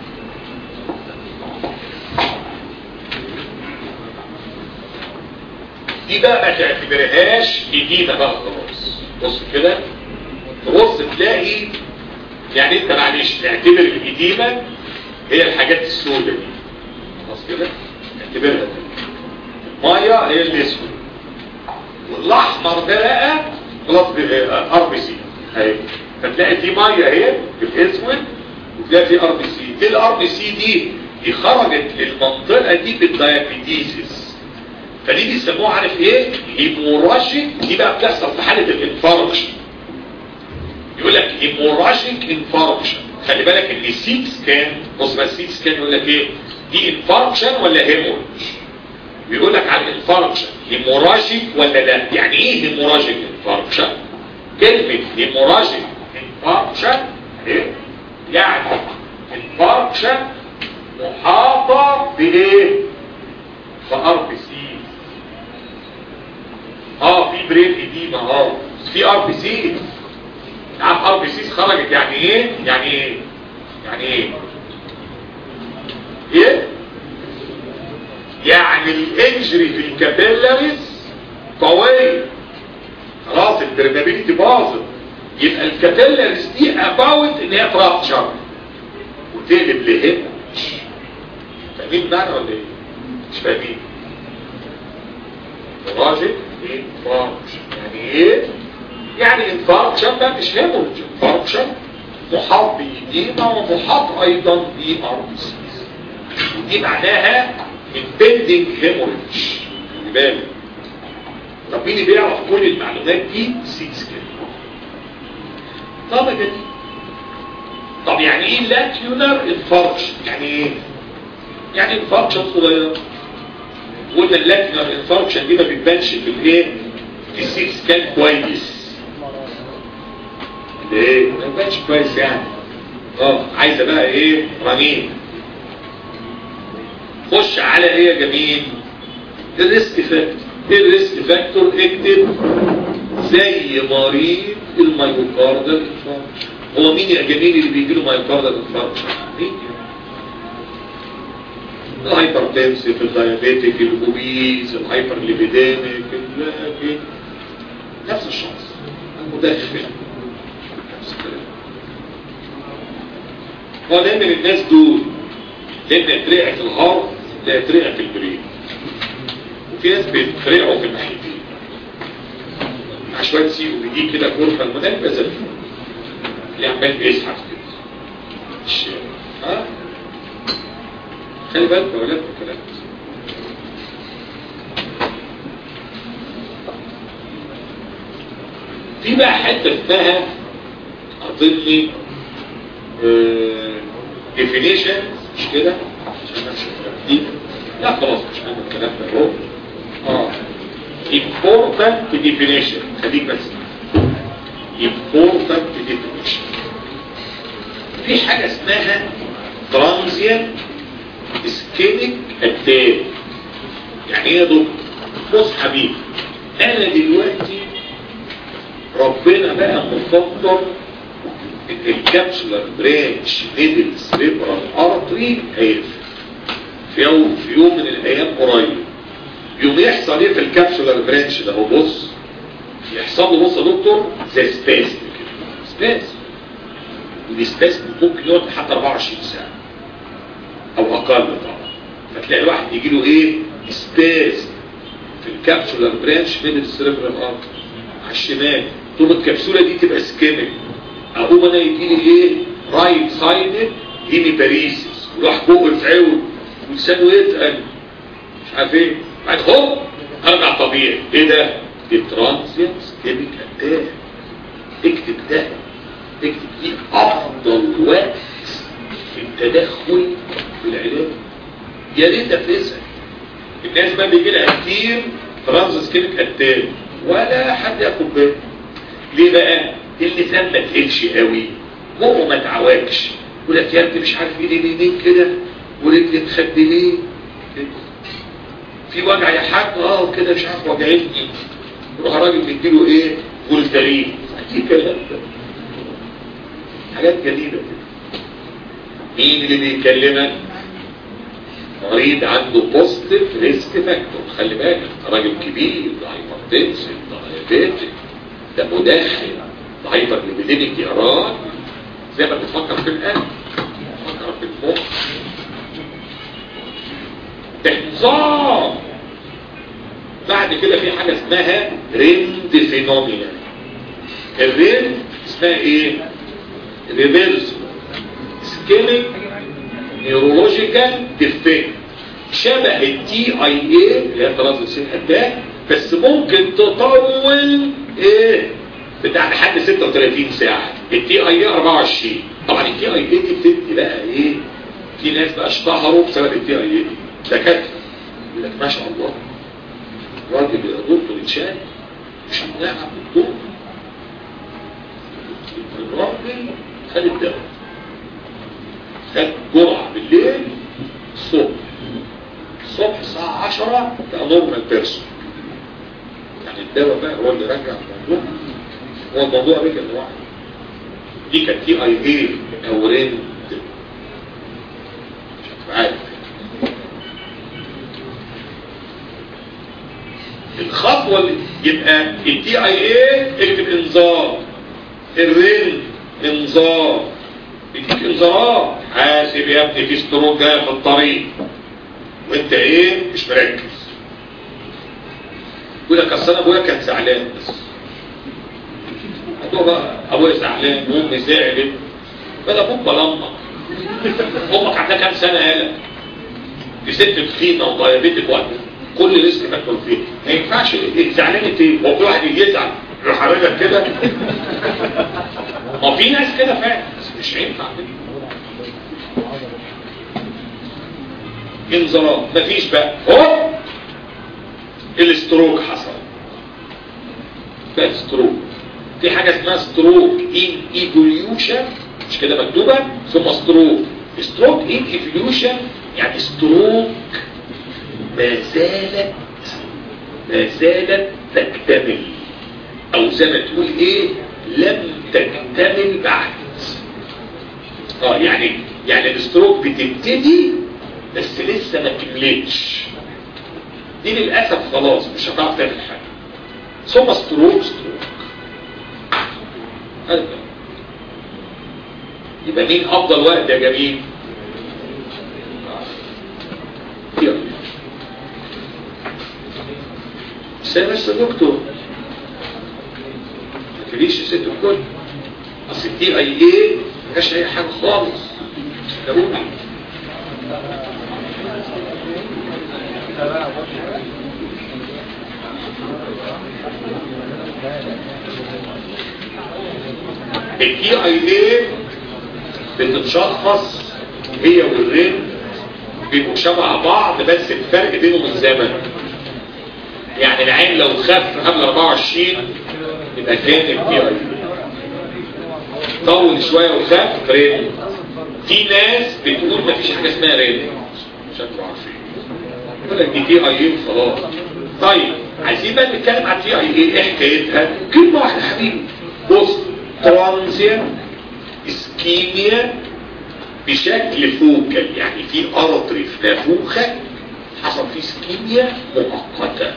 دي بقى ما تعتبرهاش إديمة بقى خلاص بص كده تبص تلاقي يعني انت معلش اعتبر الإديمة هي الحاجات السوداء دي خلاص كده اعتبرها المية هي الاسود والاحمر ده بقى خلاص ار بي سي اهي فتلاقي في ميه اهي في الاسود وتلاقي في ار بي سي ايه الار بي سي دي دي خرجت للمنطقة دي بالدايابيتيزيس فدي بيسموها عارف ايه هيموراجيك دي بقى بتحصل في حالة الانفاركشن يقول لك هيموراجيك انفاركشن خلي بالك ان السيت سكان بص بقى السيت سكان يقول لك ايه دي انفاركشن ولا هيمورج بيقول لك على الانفاركشن هيموراجيك ولا لا يعني ايه هيموراجيك انفاركشن كلمة هيموراجيك انفاركشن ايه يعني انفاركشن محاطة بايه بار بي سي اه في برين اديمة اه في ار بي سي عارف ار بي سي خرجت يعني ايه يعني ايه يعني ايه ايه يعني الانجري في الكابيلاريز قوية خلاص البرمابيلتي باظت يبقى الكابيلاريز دي اباوت ان هي ترابشر وتقلب لهنا فاهمين معنى ولا ايه مش فاهمين راجل انفاركشن يعني ايه يعني انفاركشن بقى مش هيمورج انفاركشن محاط بإديمة ومحاط ايضا بأربسيس ودي معناها impending hemorrhage خلي بالك طب مين اللي بيعرف كل المعلومات دي سيكس كده طب يا جديد طب يعني ايه لاكيولار انفاركشن يعني ايه يعني انفاركشن صغير قلنا اللاكيولار انفاركشن دي ما بتبانش في الايه في السيكس كان كويس ليه ما بتبانش كويس يعني اه عايزه بقى ايه رنين خش على ايه يا جميل الريسك فاكتور ايه الريسك فاكتور اكتب زي مريض المايوكاردال انفاركشن هو مين يا جميل اللي بيجي له مايوكاردال انفاركشن مين الهايبرتنسيف الدايابيتيك الاوبيز الهايبر ليبيديميك نفس الشخص المدخن نفس الكلام هو دايما الناس دول لان اترقع في الهارت لا اترقع في البرين وفي ناس بيترقعوا في الناحيتين مع شويه سي او بي دي كده غرفه المنال بزل اللي عمال بيسحب كده الشارع ها خلي بالك يا ولاد الكلام في بقى حته اسمها اظن ديفينيشن مش كده لا خلاص مش عندنا الكلام ده اهو اه important definition خليك بس important definition في حاجة اسمها transient ischemic attack يعني ايه يا دكتور بص حبيبي انا دلوقتي ربنا بقى مفكر ان الكابسولار برانش ميدل سريبرال ارتري هيقفل في يوم في يوم من الايام قريب يوم يحصل ايه في الكابسولار برانش ده هو بص يحصل له بص يا دكتور زي سباسم كده سباسم ودي سباسم ممكن يقعد لحد 24 ساعه او اقل طبعا فتلاقي الواحد يجي له ايه سباسم في الكابسولار برانش ميدل سريبرال ارتري على الشمال طول الكبسوله دي تبقى سكيميك اقوم انا يجي لي ايه رايت سايد هيمي باريسيس وراح بقه في عود ولسانه يتقل مش عارف ايه بعد هوب ارجع طبيعي ايه ده الترانزيت سكيميك اتاك اكتب ده اكتب دي افضل وقت في التدخل في العلاج يا ريت افرزها الناس بقى بيجي لها كتير ترانزيت سكيميك اتاك ولا حد ياخد باله ليه بقى اللسان ما تقلش قوي بقه ما تعواكش يقول لك يا ابني مش عارف ايدي اليمين كده ورجلي مخدلين في وجع يا حاج اه كده مش عارف وجعتني يروح راجل بيديله ايه فولتارين ايه كلام ده حاجات جديده كده مين اللي بيكلمك مريض عنده بوزيتيف ريسك فاكتور خلي بالك راجل كبير ده هايبرتنسيف ده دايابيتك ده مدخن ده هايبر ليبيديميك يا راجل زي ما بتفكر في القلب بتفكر في المخ باحتضار بعد كده في حاجة اسمها ريند فينومينا الريند اسمها ايه ريفيرس سكيميك نيورولوجيكال ديفكت شبه التي اي اي اللي هي ترانزيشن اتاك بس ممكن تطول ايه بتاع لحد 36 ساعه التي اي اي 24 طبعا التي اي اي دي بتدي بقى ايه في ناس بقى اشتهروا بسبب التي اي اي دي دكاتره يقول لك ما شاء الله راجل يا دكتور اتشال مش هنلاعب الدكتور الراجل خد الدواء خد جرعة بالليل الصبح الصبح الساعة 10 بقى نورمال بيرسون يعني الدواء بقى هو اللي رجع الموضوع هو الموضوع رجع لوحده دي كانت تي اي اي او رين مش عارف الخطوة اللي يبقى التي اي اي اكتب انذار الرين انذار بيديك انذارات حاسب يا ابني في ستروك جاي في الطريق وانت ايه مش مركز يقول لك اصل انا ابويا كان زعلان بس الموضوع بقى ابويا زعلان وامي زعلت بلا ابوك بلا امك امك عندها كام سنه يالا دي ست تخينه وضيابيتك وقت كل رزق مدخل فيه ما ينفعش زعلانه ايه هو في واحد يجي يزعل يروح عاملها كده ما في ناس كده فعلا بس مش هينفع كده انذارات مفيش بقى هوب الستروك حصل بقى ستروك في حاجة اسمها ستروك ان ايفوليوشن مش كده مكتوبة ثم ستروك ستروك ان ايفوليوشن يعني ستروك ما زالت ما زالت تكتمل او زي ما تقول ايه لم تكتمل بعد اه يعني يعني الستروك بتبتدي بس لسه ما كملتش دي للاسف خلاص مش هتعرف تعمل حاجه ثم ستروك ستروك هذا يبقى مين افضل وقت يا جميل يلا بس يا بس يا دكتور ما تقوليش يا ست الكل اصل دي اي ايه ما فيهاش اي حاجه خالص تقولي الدي اي ايه بتتشخص هي والرين بيبقوا شبه بعض بس الفرق بينهم الزمن يعني العين لو خف قبل 24 يبقى كان الدي اي طول شويه وخف رين في ناس بتقول مفيش حاجه اسمها رين مش هتبقوا عارفين يقول لك دي تي اي اي وخلاص طيب عايزين بقى نتكلم عن تي اي اي ايه حكايتها كلمه واحده يا حبيبي بص ترانزيان اسكيميا بشكل فوكال يعني في ارتري في نافوخه حصل فيه اسكيميا مؤقته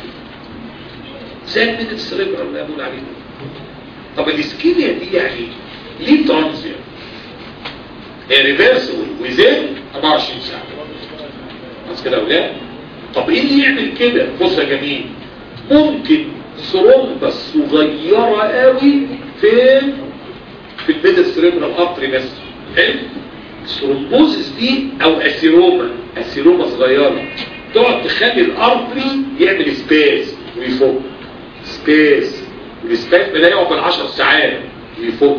زي الميدل السريبرال اللي بقول عليه طب الاسكيميا دي يعني ليه ترانزيان هي ريفرسبل وزين 24 ساعه بس كده اولاد طب ايه اللي يعمل كده بص يا جميل ممكن ثرومبس صغيره قوي فين في البيت السريبرال ارتري بس حلو الثرومبوزس دي او اسيروما اسيروما صغيره تقعد تخلي الارتري يعمل سبيس ويفك سبيس والسبيس ده يقعد بالعشر ساعات ويفك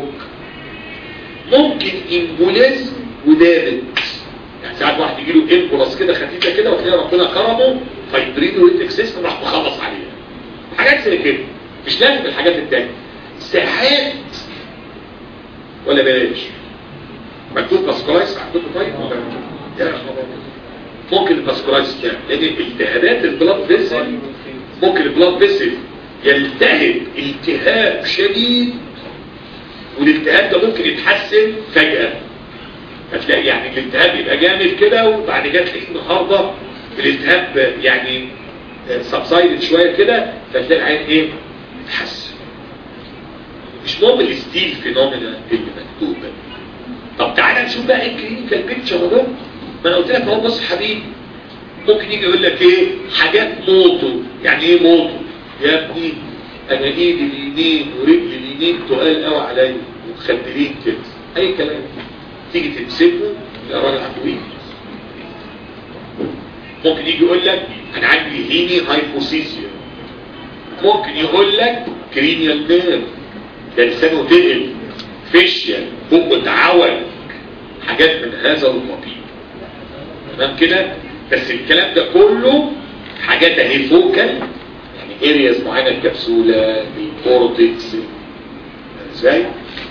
ممكن امبوليزم ودامج يعني ساعات واحد يجي له امبولاس كده خفيفه كده وتلاقي ربنا كرمه فيبريد ويتك سيستم راح مخلص عليها حاجات زي كده مش لازم الحاجات التانية ساعات ولا بلاش مكتوب باسكولايس عندكم طيب ولا يا خبر ممكن الباسكولايس كام لان التهابات البلاد فيسل ممكن البلاد فيسل يلتهب التهاب شديد والالتهاب ده ممكن يتحسن فجأة هتلاقي يعني الالتهاب يبقى جامد كده وبعد كده تلاقيه النهارده الالتهاب يعني سبسايدد شويه كده فتلاقي العين ايه اتحسن مش مهم الستيل فينومينا اللي مكتوبه طب تعالى نشوف بقى الكلينيكال بيكتشر ده ما انا قلت لك اهو بص حبيبي ممكن يجي يقول لك ايه حاجات موتو يعني ايه موتو يا ابني انا ايدي اليمين ورجلي اليمين تقال قوي عليا ومخدلين كده اي كلام تيجي تمسكه يا راجل عنده ايه ممكن يجي يقول لك انا عندي هيني هايبوسيسيا ممكن يقول لك كرينيال نيرف ده لسانه تقل فيشيال بقه اتعوج حاجات من هذا القبيل تمام كده بس الكلام ده كله حاجات اهي فوكال يعني ارياز معينه الكبسوله الكورتكس ازاي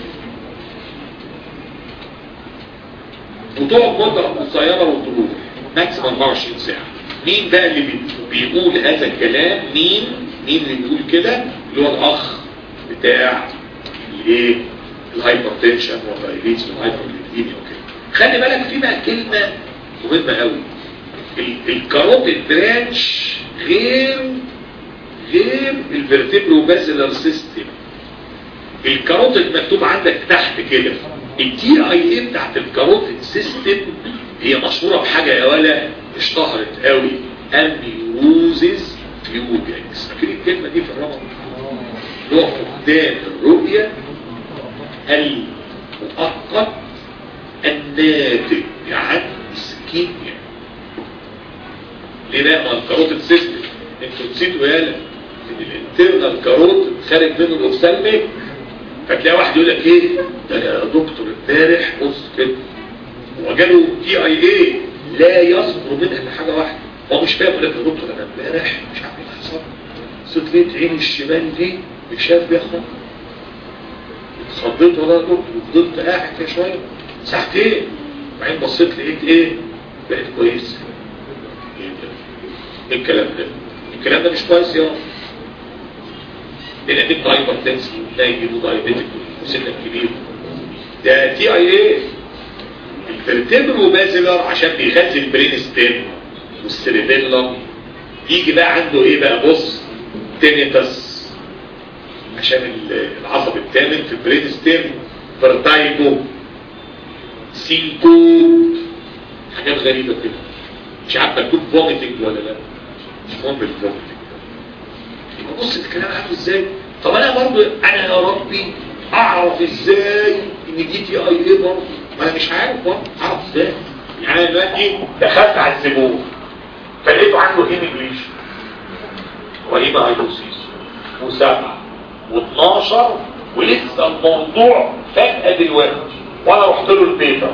وتقعد مده قصيره وتروح ماكسيمم 24 ساعه مين بقى اللي بي- بيقول هذا الكلام مين مين اللي بيقول كده اللي هو الاخ بتاع الايه الهايبرتنشن والدايبيتس والهايبرليبيديميا وكده خلي بالك في بقى كلمه مهمه قوي ال- الكاروتيد برانش غير غير الفيرتيبرو بازلر سيستم الكاروتيد مكتوب عندك تحت كده التي اي اي بتاعت الكاروتيد سيستم هي مشهوره بحاجه يا ولا اشتهرت قوي اميوزز فيوجكس فاكر الكلمه دي في الرمض اللي هو فقدان الرؤيه المؤقت الناتج عن اسكيميا ليه بقى ما الكاروتيد سيستم انتوا نسيتوا يالا ان الانترنال كاروتيد خارج منه الاوفسالميك فتلاقي واحد يقول لك ايه ده انا يا دكتور امبارح بص كده هو جاله تي اي اي لا يصدر منها الا حاجه واحده هو مش فاهم يقول لك يا دكتور انا امبارح مش عارف ايه اللي حصل صدرت عيني الشمال دي مش شايف بيها خالص اتخضيت والله يا دكتور وفضلت قاعد كده شويه ساعتين وبعدين بصيت لقيت ايه بقت كويس ايه ده؟ ايه الكلام ده الكلام ده مش كويس يا لان انت هايبر تنسي تلاقي يجيبوا دايبيتك وسنك كبير ده تي اي ايه الفرتبرو بازلر عشان بيغذي البرين ستيم والسيريبيلم يجي بقى عنده ايه بقى بص تينيتس عشان ال- العصب الثامن في البرين ستيم فرتايبو سينكوب حاجات غريبة كده مش عارف مكتوب فوميتنج ولا لا مش مهم الفوميتنج يبقى بص الكلام عامل ازاي طب انا برضو انا يا ربي اعرف ازاي ان دي تي اي ايه برضو ما انا مش عارف برضو اعرف ازاي يعني انا دلوقتي دخلت على الزبون فلقيته عنده انجليش وهيبقى هيدوسيس وسبعة و12 ولسه الموضوع فجأة دلوقتي وانا رحت له البيتر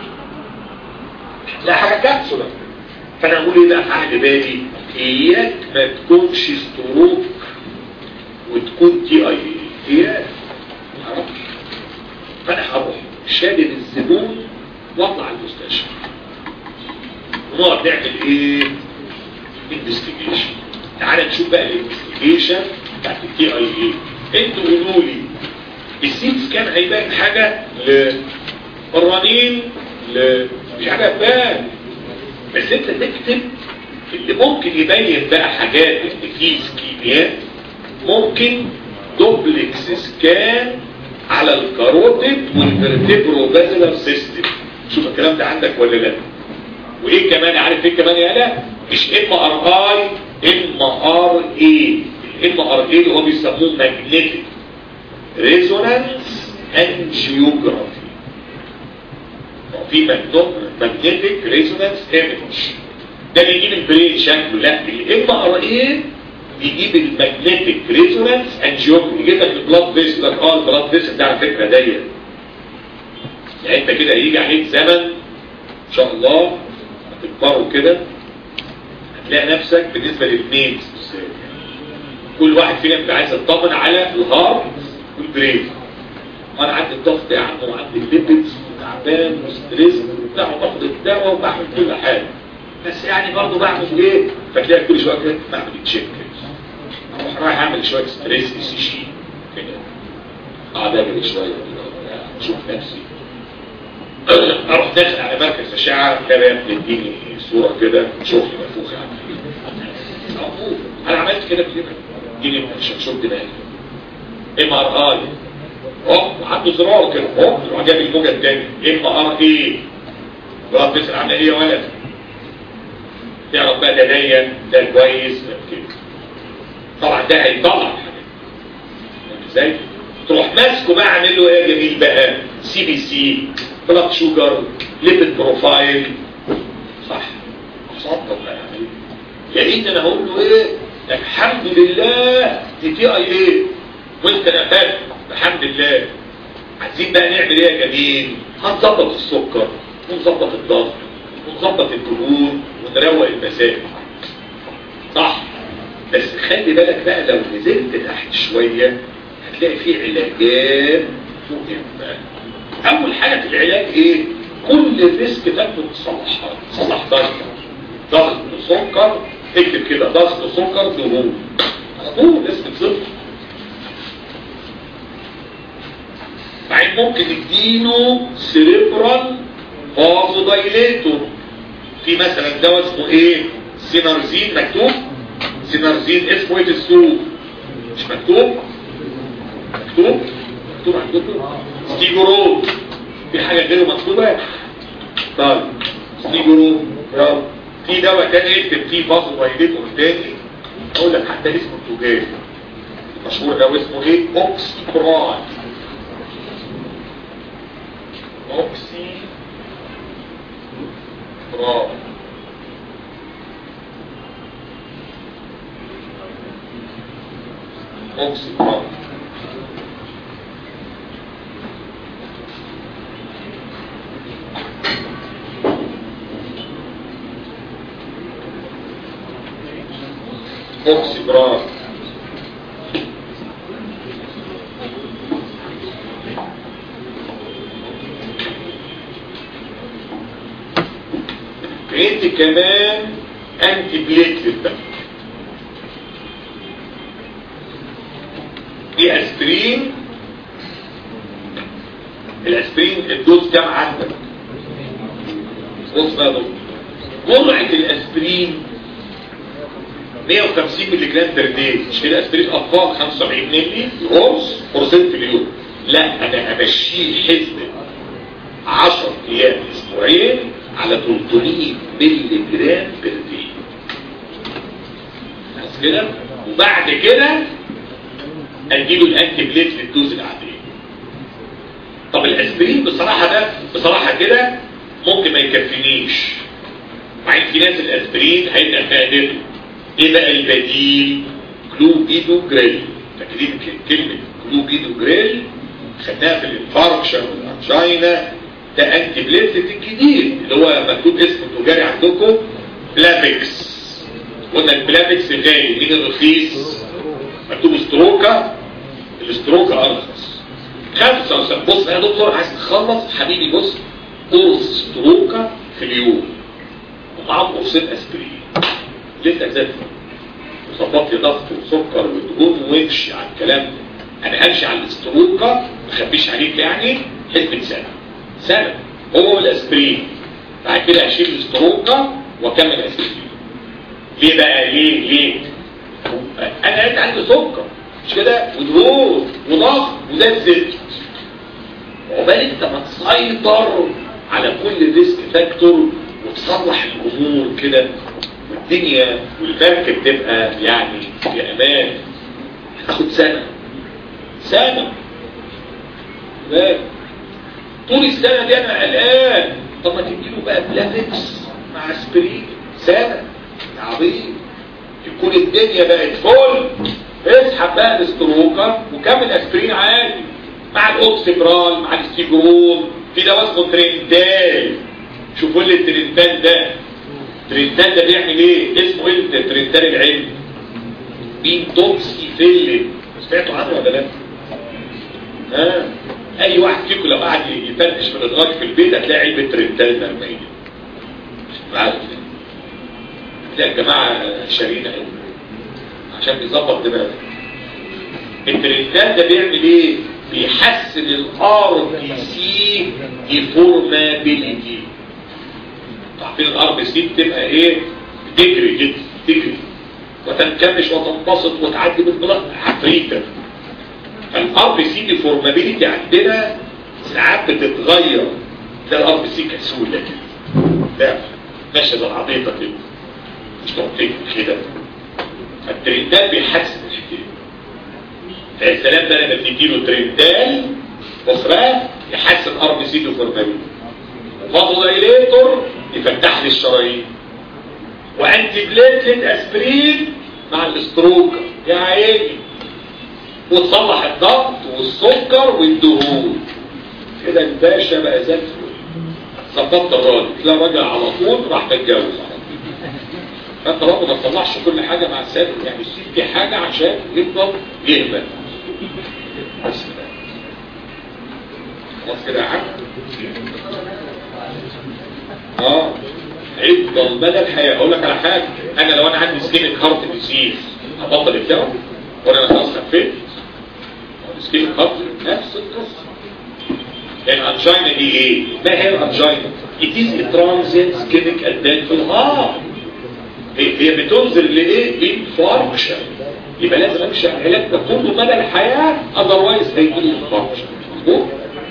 لا حاجة كبسولة فانا اقول ايه بقى في عهد بالي اياك ما تكونش ستروك وتكون تي اي اياك معرفش فانا هروح شادد الزبون واطلع المستشفى ونقعد نعمل ايه انفستيجيشن تعال نشوف بقى الانفستيجيشن بتاعت التي اي اي انتوا قولوا لي السيت سكان هيبان حاجه للرنين ل مش حاجه تبان بس انت تكتب اللي ممكن يبين بقى حاجات ان في سكيميات ممكن دوبلكس سكان على الكاروتيد والفرتبرو بازلر سيستم شوف الكلام ده عندك ولا لا وايه كمان عارف ايه كمان يا لا مش ام ار اي ام ار اي الام ار اي اللي هو بيسموه ماجنتيك ريزونانس انجيوجرافي في ماجنتيك ريزونانس ايمج ده بيجيب البرين شكله لا الام ار اي بيجيب الماجنتيك ريزونانس انجيوجرافي يجيب لك البلاد فيسل لك اه البلاد فيسل ده على فكره ضيق يعني انت كده هيجي عليك زمن ان شاء الله هتكبروا كده هتلاقي نفسك بالنسبه للميلز بالذات كل واحد فينا بيبقى عايز يطمن على الهارت والبرين وانا عندي الضغط يا عم وعندي الليبيدز وتعبان وستريس وبتاع وباخد الدواء وبعمل كل حاجه بس يعني برضه بعمل ايه فتلاقي كل شويه كده بعمل تشيك اروح رايح اعمل شويه ستريس سي شي كده اقعد اجري شويه كده اشوف نفسي اروح داخل على مركز اشعه تلاقي بتديني صوره كده شغل منفوخ يعني موجود. انا عملت كده كتير اديني شوف دماغي ام ار اي هوب عنده زرار كده هوب يروح جايب الموجه الثانيه ام ار اي بقى بتسال عن ايه يا ولد تعرف بقى ده دين ده كويس ده كده طبعا ده هيطلع الحاجات فاهم ازاي تروح ماسكه بقى عامل له ايه يا جميل بقى سي بي سي بلاد شوجر ليبيد بروفايل صح صح طب يعني يا ريت انا هقول له ايه الحمد لله دي تي اي ايه وانت نفذت الحمد لله عايزين بقى نعمل ايه يا جميل هنظبط السكر ونظبط الضغط ونظبط الدهون ونروق المسائل صح بس خلي بالك بقى لو نزلت تحت شوية هتلاقي فيه علاجات مهمة اول حاجة في العلاج ايه كل الريسك فاكتور تصلحها تصلح ضغط ضغط سكر اكتب كده ضغط سكر دهون على طول اسم صفر بعدين ممكن اديله سيريبرال فازو دايليتور في مثلا دواء اسمه ايه سينارزين مكتوب سينارزين اسمه ايه في السوق مش مكتوب مكتوب مكتوب عندكم ستيجورول في حاجه غيره مكتوبه طيب ستيجورول يلا في دواء تاني اكتب فيه فازو دايليتور تاني اقول لك حتى اسمه التجاري المشهور ده اسمه ايه اوكسيبران اوكسي برافو اوكسي برافو اوكسي برافو عندي كمان انتي بليتلت بقى دي اسبرين الاسبرين الدوز كام عندك بص بقى دول جرعة الاسبرين 150 مللي جرام بير داي مش كده اسبرين اطفال 75 مللي قرص قرصين في اليوم لا انا امشيه حزب 10 ايام اسبوعين على 300 مللي جرام بير داي بس كده وبعد كده اديله الانتي بليت للدوز العاديه طب الاسبرين بصراحه ده بصراحه كده ممكن ما يكفينيش مع ان في ناس الاسبرين هيبقى فائدته ايه بقى البديل كلوبيدو جريل فاكرين كلمه كلوبيدو جريل خدناها في الانفاركشن والانجينا ده انتي بليتلت الجديد اللي هو مكتوب اسمه التجاري عندكم بلافيكس قلنا البلافيكس غالي مين الرخيص مكتوب ستروكا الاستروكا ارخص خمسة وسبعة بص يا دكتور عايز تخلص حبيبي بص قرص ستروكا في اليوم ومعاهم قرصين اسبرين لسه زي وظبط لي ضغط وسكر ودهون وامشي على الكلام ده انا امشي على الاستروكا ما اخبيش عليك يعني حسبة سنه سنه هو والاسبرين بعد كده اشيل الاستروكا واكمل اسبرين ليه بقى ليه ليه انا قلت عندي سكر مش كده ودهون وضغط وده الزفت عقبال انت ما تسيطر على كل ريسك فاكتور وتصلح الامور كده والدنيا والمركب تبقى يعني في امان هتاخد سنه سنه لا طول السنه دي انا قلقان طب ما تديله بقى بلافكس مع اسبرين سنه يا عظيم يكون الدنيا بقت فل اسحب بقى الاستروكا وكمل اسبرين عادي مع الاوكسيبرال مع الاستيجرون في دواء اسمه تريندال شوفوا لي التريندال ده التريندال ده بيعمل ايه اسمه ايه التريندال العلمي مين توكسي فيلن سمعتوا عنه ولا لا ها اي واحد فيكم لو قعد يفتش في الادراج في البيت هتلاقي علبه تريندال مرميه مش عارف تلاقي الجماعه شارينا قوي عشان بيظبط دماغك التريندال ده بيعمل ايه بيحسن الار بي سي ديفورمابيليتي عارفين الار بي سي بتبقى ايه بتجري جدا تجري وتنكمش وتنبسط وتعدي بالبلاط عفريتة فالار بي سي ديفورمابيليتي عندنا ساعات بتتغير ده الار بي سي كسولة كده لا ماشية زي العبيطة كده مش تقعد كده فالترندال بيحسن الحكايه يا سلام ده لما بتديله ترندال بص بقى يحسن ار بي سي ديفورمابيليتي فاضل دايليتور يفتح لي الشرايين وانتي بليتلت اسبرين مع الاستروك يا عيني وتصلح الضغط والسكر والدهون كده الباشا بقى زي الفل ظبطت الراجل تلاقي الراجل على طول راح متجوز على طول فانت برضه ما تطلعش كل حاجه مع السابق يعني سيب في حاجه عشان يفضل يهمل بس كده خلاص كده يا عم اه يفضل مدى الحياه اقول لك على حاجه انا لو انا عندي سكينك هارت ديزيز هبطل الدواء وانا خلاص خفيت سكينك هارت نفس القصه الانجينا دي ايه؟ ما هي الانجينا؟ It is a transient ischemic attack في الهارت هي بتنزل لايه؟ انفاركشن يبقى لازم امشي على العلاج ده كله مدى الحياه اذروايز هيجي لي انفاركشن مظبوط؟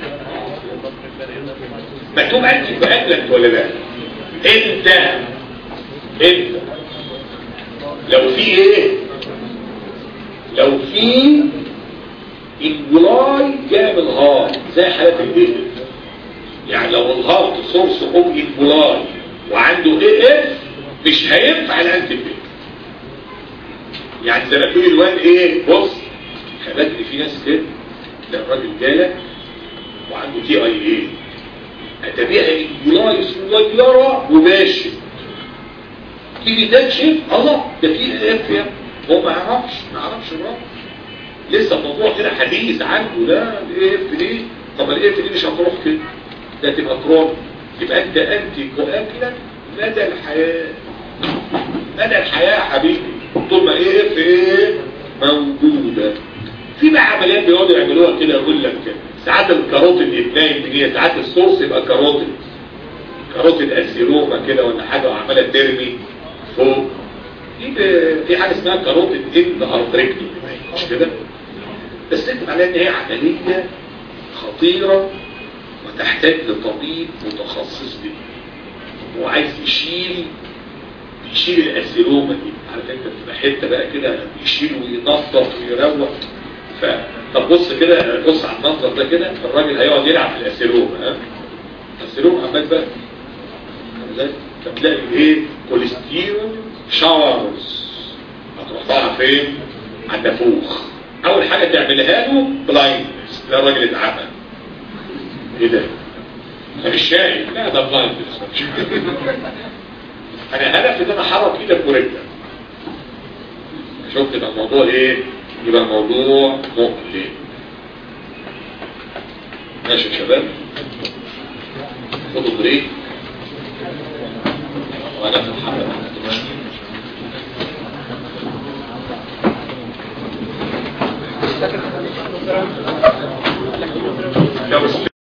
مكتوب انتي كواجلنت ولا لا؟ انت انت لو في ايه؟ لو في انجلاي جاء من الهارت زي حالات الايه يعني لو الهارت سورس اوف انجلاي وعنده اي اف مش هينفع الانتي بيت يعني زي ما تقول الواد ايه بص خلات ان في ناس كده ده الراجل جالك وعنده تي اي ايه اتبيها انجلاي صغيره وماشي تيجي تكشف الله ده في اي اف يا هو ما يعرفش ما يعرفش الراجل لسه الموضوع كده حديث عنده لا الايه اف دي طب الايه اف دي مش هتروح كده ده تبقى تراب يبقى انت انتي كواكلا مدى الحياه مدى الحياه يا حبيبي طول ما ايه اف ايه موجوده في بقى عمليات بيقعدوا يعملوها كده يقول لك ساعات الكاروتيد يتنايم بنيه ساعات السورس يبقى كاروتيد كاروتيد اسيروما كده ولا حاجه وعماله ترمي فوق في حاجه اسمها كاروتيد اند ارتريكتومي مش كده بس انت معناها ان هي عملية خطيرة وتحتاج لطبيب متخصص جدا وعايز يشيل يشيل الاسيروما دي عارف انت بتبقى حته بقى كده يشيل وينظف ويروق ف طب بص كده بص على المنظر ده كده الراجل هيقعد يلعب في الاسيروما ها الاسيروما عمال بقى فتلاقي ايه كوليسترول شاورز هتروح طالع فين على النافوخ اول حاجة تعملها له بلايندنس ده الراجل اتعمل ايه ده انا مش شايف لا ده بلايندنس انا هدفي ان انا احرك ايدك ورجلك شفت يبقى الموضوع ايه يبقى الموضوع مقلق ماشي يا شباب خدوا بريك وانا في الحلقه لو